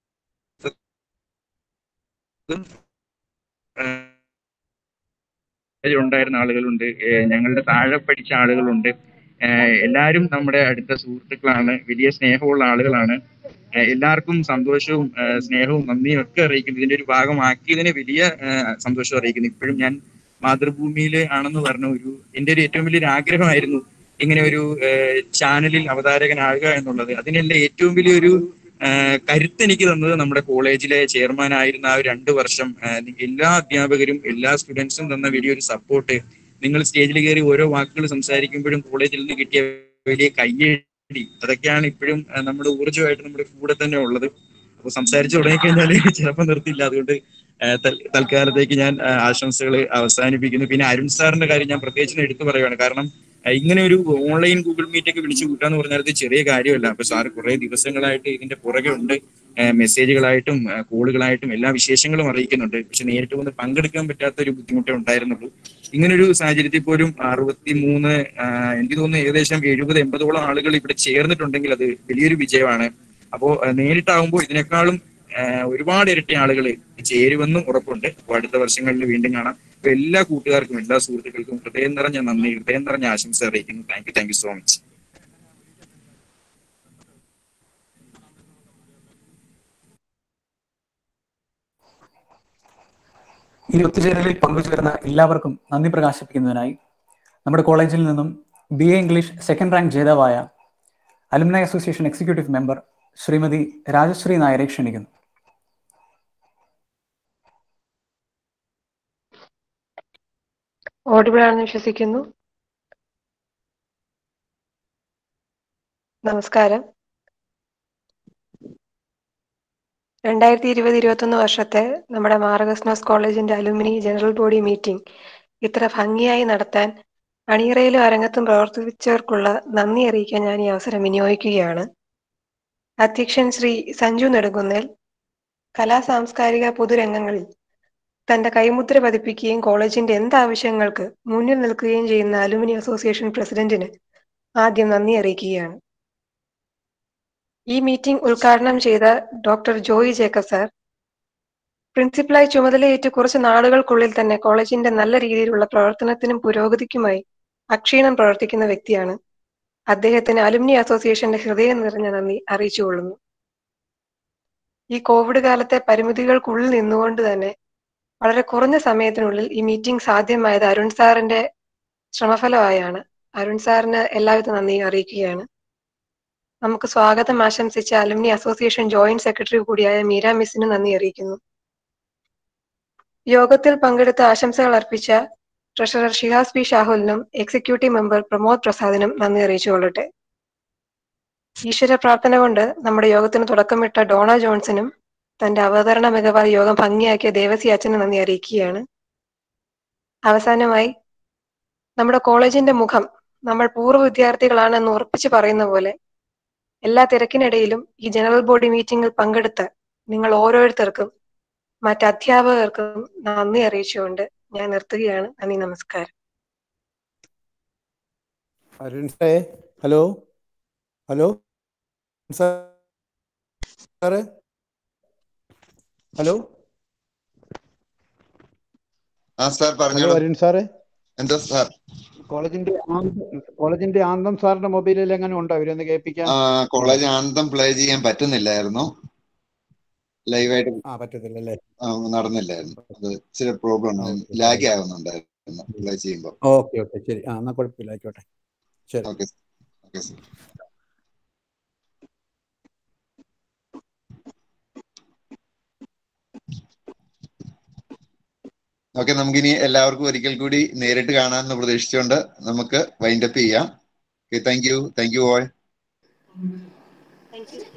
ഏഹ് ഉണ്ടായിരുന്ന ആളുകളുണ്ട് ഏഹ് ഞങ്ങളുടെ താഴെ പഠിച്ച ആളുകളുണ്ട് ഏഹ് എല്ലാവരും നമ്മുടെ അടുത്ത സുഹൃത്തുക്കളാണ് വലിയ സ്നേഹമുള്ള ആളുകളാണ് ഏഹ് എല്ലാവർക്കും സന്തോഷവും ഏഹ് സ്നേഹവും നന്ദിയും ഒക്കെ അറിയിക്കുന്നു ഇതിന്റെ ഒരു ഭാഗമാക്കിയതിന് വലിയ ഏഹ് സന്തോഷം അറിയിക്കുന്നു ഇപ്പോഴും ഞാൻ മാതൃഭൂമിയിൽ ആണെന്ന് പറഞ്ഞ ഒരു എന്റെ ഒരു ഏറ്റവും വലിയൊരു ആഗ്രഹമായിരുന്നു ഇങ്ങനെ ഒരു ഏഹ് ചാനലിൽ അവതാരകനാകുക എന്നുള്ളത് അതിനെല്ലാം ഏറ്റവും വലിയൊരു ഏഹ് കരുത്ത് എനിക്ക് തന്നത് നമ്മുടെ കോളേജിലെ ചെയർമാൻ ആയിരുന്ന ആ ഒരു രണ്ട് വർഷം ഏഹ് എല്ലാ അധ്യാപകരും എല്ലാ സ്റ്റുഡൻസും തന്ന വലിയൊരു സപ്പോർട്ട് നിങ്ങൾ സ്റ്റേജിൽ കയറി ഓരോ വാക്കുകൾ സംസാരിക്കുമ്പോഴും കോളേജിൽ നിന്ന് കിട്ടിയ വലിയ കയ്യടി അതൊക്കെയാണ് ഇപ്പോഴും ഏഹ് നമ്മുടെ ഊർജ്ജമായിട്ട് നമ്മുടെ കൂടെ തന്നെ ഉള്ളത് അപ്പൊ സംസാരിച്ചു തുടങ്ങിക്കഴിഞ്ഞാൽ ചിലപ്പോൾ നിർത്തില്ല അതുകൊണ്ട് ഏഹ് തൽ- തൽക്കാലത്തേക്ക് ഞാൻ ഏഹ് ആശംസകൾ അവസാനിപ്പിക്കുന്നു പിന്നെ അരുൺ സാറിന്റെ കാര്യം ഞാൻ പ്രത്യേകിച്ച് എടുത്തു പറയുകയാണ് കാരണം ഏഹ് ഇങ്ങനെ ഒരു ഓൺലൈൻ ഗൂഗിൾ മീറ്റ് ഒക്കെ വിളിച്ചു കൂട്ടാന്ന് പറഞ്ഞാൽ അത് ചെറിയ കാര്യമല്ല അപ്പൊ സാർ കുറെ ദിവസങ്ങളായിട്ട് ഇതിന്റെ പുറകെ ഉണ്ട് ഏഹ് മെസ്സേജുകളായിട്ടും ഏഹ് കോളുകളായിട്ടും എല്ലാ വിശേഷങ്ങളും അറിയിക്കുന്നുണ്ട് പക്ഷെ നേരിട്ട് വന്ന് പങ്കെടുക്കാൻ പറ്റാത്ത ഒരു ബുദ്ധിമുട്ടേ ഉണ്ടായിരുന്നുള്ളൂ ഇങ്ങനൊരു സാഹചര്യത്തിൽ പോലും അറുപത്തി മൂന്ന് എനിക്ക് തോന്നുന്നു ഏകദേശം എഴുപത് എൺപതോളം ആളുകൾ ഇവിടെ ചേർന്നിട്ടുണ്ടെങ്കിൽ അത് വലിയൊരു വിജയമാണ് അപ്പോ ഏഹ് നേരിട്ടാവുമ്പോൾ ഇതിനേക്കാളും ഏഹ് ഒരുപാട് ഇരട്ടി ആളുകൾ ചേരുമെന്നും ഉറപ്പുണ്ട് അപ്പോൾ അടുത്ത വർഷങ്ങളിൽ വീണ്ടും കാണാം അപ്പൊ എല്ലാ കൂട്ടുകാർക്കും എല്ലാ സുഹൃത്തുക്കൾക്കും ഹൃദയം നിറഞ്ഞ നന്ദി ഹൃദയം നിറഞ്ഞ ആശംസ അറിയിക്കുന്നു thank you thank you so much ഈ ഒത്തുചേരലിൽ പങ്കുചേർന്ന എല്ലാവർക്കും നന്ദി പ്രകാശിപ്പിക്കുന്നതിനായി നമ്മുടെ കോളേജിൽ നിന്നും B A English second rank ജേതാവായ alumni association executive member Shrimati Rajashree നായരെ ക്ഷണിക്കുന്നു ഓഡിബിൾ ആണെന്ന് വിശ്വസിക്കുന്നു നമസ്കാരം രണ്ടായിരത്തി ഇരുപത് ഇരുപത്തൊന്ന് വർഷത്തെ നമ്മുടെ മാർഗസ്നോസ് കോളേജിന്റെ അലുമിനി ജനറൽ ബോഡി മീറ്റിംഗ് ഇത്ര ഭംഗിയായി നടത്താൻ അണിയറയിലും അരങ്ങത്തും പ്രവർത്തിച്ചവർക്കുള്ള നന്ദി അറിയിക്കാൻ ഞാൻ ഈ അവസരം വിനിയോഗിക്കുകയാണ് അധ്യക്ഷൻ ശ്രീ സഞ്ജു നെടുങ്കുന്നേൽ കലാ സാംസ്കാരിക പൊതുരംഗങ്ങളിൽ തന്റെ കൈമുദ്ര പതിപ്പിക്കുകയും കോളേജിന്റെ എന്താവശ്യങ്ങൾക്ക് മുന്നിൽ നിൽക്കുകയും ചെയ്യുന്ന അലുമിനി അസോസിയേഷൻ പ്രസിഡന്റിന് ആദ്യം നന്ദി അറിയിക്കുകയാണ് ഈ മീറ്റിംഗ് ഉദ്ഘാടനം ചെയ്ത ഡോക്ടർ ജോയി ജേക്കബ് സാർ പ്രിൻസിപ്പലായി ചുമതലയേറ്റ് കുറച്ച് നാളുകൾക്കുള്ളിൽ തന്നെ കോളേജിന്റെ നല്ല രീതിയിലുള്ള പ്രവർത്തനത്തിനും പുരോഗതിക്കുമായി അക്ഷീണം പ്രവർത്തിക്കുന്ന വ്യക്തിയാണ് അദ്ദേഹത്തിന് അലുമിനി അസോസിയേഷന്റെ ഹൃദയം നിറഞ്ഞ നന്ദി അറിയിച്ചുകൊള്ളുന്നു ഈ കോവിഡ് കാലത്തെ പരിമിതികൾക്കുള്ളിൽ നിന്നുകൊണ്ട് തന്നെ വളരെ കുറഞ്ഞ സമയത്തിനുള്ളിൽ ഈ മീറ്റിംഗ് സാധ്യമായത് അരുൺ സാറിന്റെ ശ്രമഫലമായാണ് അരുൺ സാറിന് എല്ലാവിധ നന്ദിയും അറിയിക്കുകയാണ് നമുക്ക് സ്വാഗതം ആശംസിച്ച അലുമിനി അസോസിയേഷൻ ജോയിന്റ് സെക്രട്ടറി കൂടിയായ മീര മിസ്സിന് നന്ദി അറിയിക്കുന്നു യോഗത്തിൽ പങ്കെടുത്ത് ആശംസകൾ അർപ്പിച്ച ട്രഷറർ ഷിഹാസ് പി ഷാഹുലിനും എക്സിക്യൂട്ടീവ് മെമ്പർ പ്രമോദ് പ്രസാദിനും നന്ദി അറിയിച്ചുകൊള്ളട്ടെ ഈശ്വര പ്രാർത്ഥന കൊണ്ട് നമ്മുടെ യോഗത്തിന് തുടക്കമിട്ട ഡോണ ജോൺസനും തന്റെ അവതരണ മികവാൽ യോഗം ഭംഗിയാക്കിയ ദേവസി അച്ഛന് നന്ദി അറിയിക്കുകയാണ് അവസാനമായി നമ്മുടെ കോളേജിന്റെ മുഖം നമ്മൾ പൂർവ്വ വിദ്യാർത്ഥികളാണെന്ന് ഉറപ്പിച്ചു പറയുന്ന പോലെ എല്ലാ തിരക്കിനിടയിലും ഈ ജനറൽ ബോഡി മീറ്റിംഗിൽ പങ്കെടുത്ത നിങ്ങൾ ഓരോരുത്തർക്കും മറ്റ് അധ്യാപകർക്കും നന്ദി അറിയിച്ചുകൊണ്ട് ഞാൻ നിർത്തുകയാണ് നന്ദി നമസ്കാരം അരുൺ സാറേ ഹലോ ഹലോ സാറേ ഹലോ ആ സാർ ഹലോ പറഞ്ഞോളൂ അരുൺ സാറേ എന്താ സാർ കോളേജിന്റെ ആന്തം- കോളേജിന്റെ ആന്തം സാറിന്റെ മൊബൈലിൽ എങ്ങനെ ഉണ്ടോ അവരൊന്ന് കേൾപ്പിക്കാൻ ആ കോളേജ് ആന്തം പ്ലേ ചെയ്യാൻ പറ്റുന്നില്ലായിരുന്നു ലൈവായിട്ട് ആ പറ്റത്തില്ല അല്ലേ ആ, നടന്നില്ലായിരുന്നു അത് ഇച്ചിരി പ്രോബ്ലം ഓക്കെ ലാഗ് ആവുന്നുണ്ടായിരുന്നു പ്ലേ ചെയ്യുമ്പോൾ ഓക്കെ ഓക്കെ ശരി ആ എന്നാ കുഴപ്പമില്ല ആയിക്കോട്ടെ ശരി ഓക്കെ ഓക്കെ സാർ ഓക്കെ നമുക്കിനി എല്ലാവർക്കും ഒരിക്കൽ കൂടി നേരിട്ട് കാണാമെന്ന് പ്രതീക്ഷിച്ചുകൊണ്ട് നമുക്ക് വൈൻഡപ്പ് ചെയ്യാം okay thank you thank you all thank U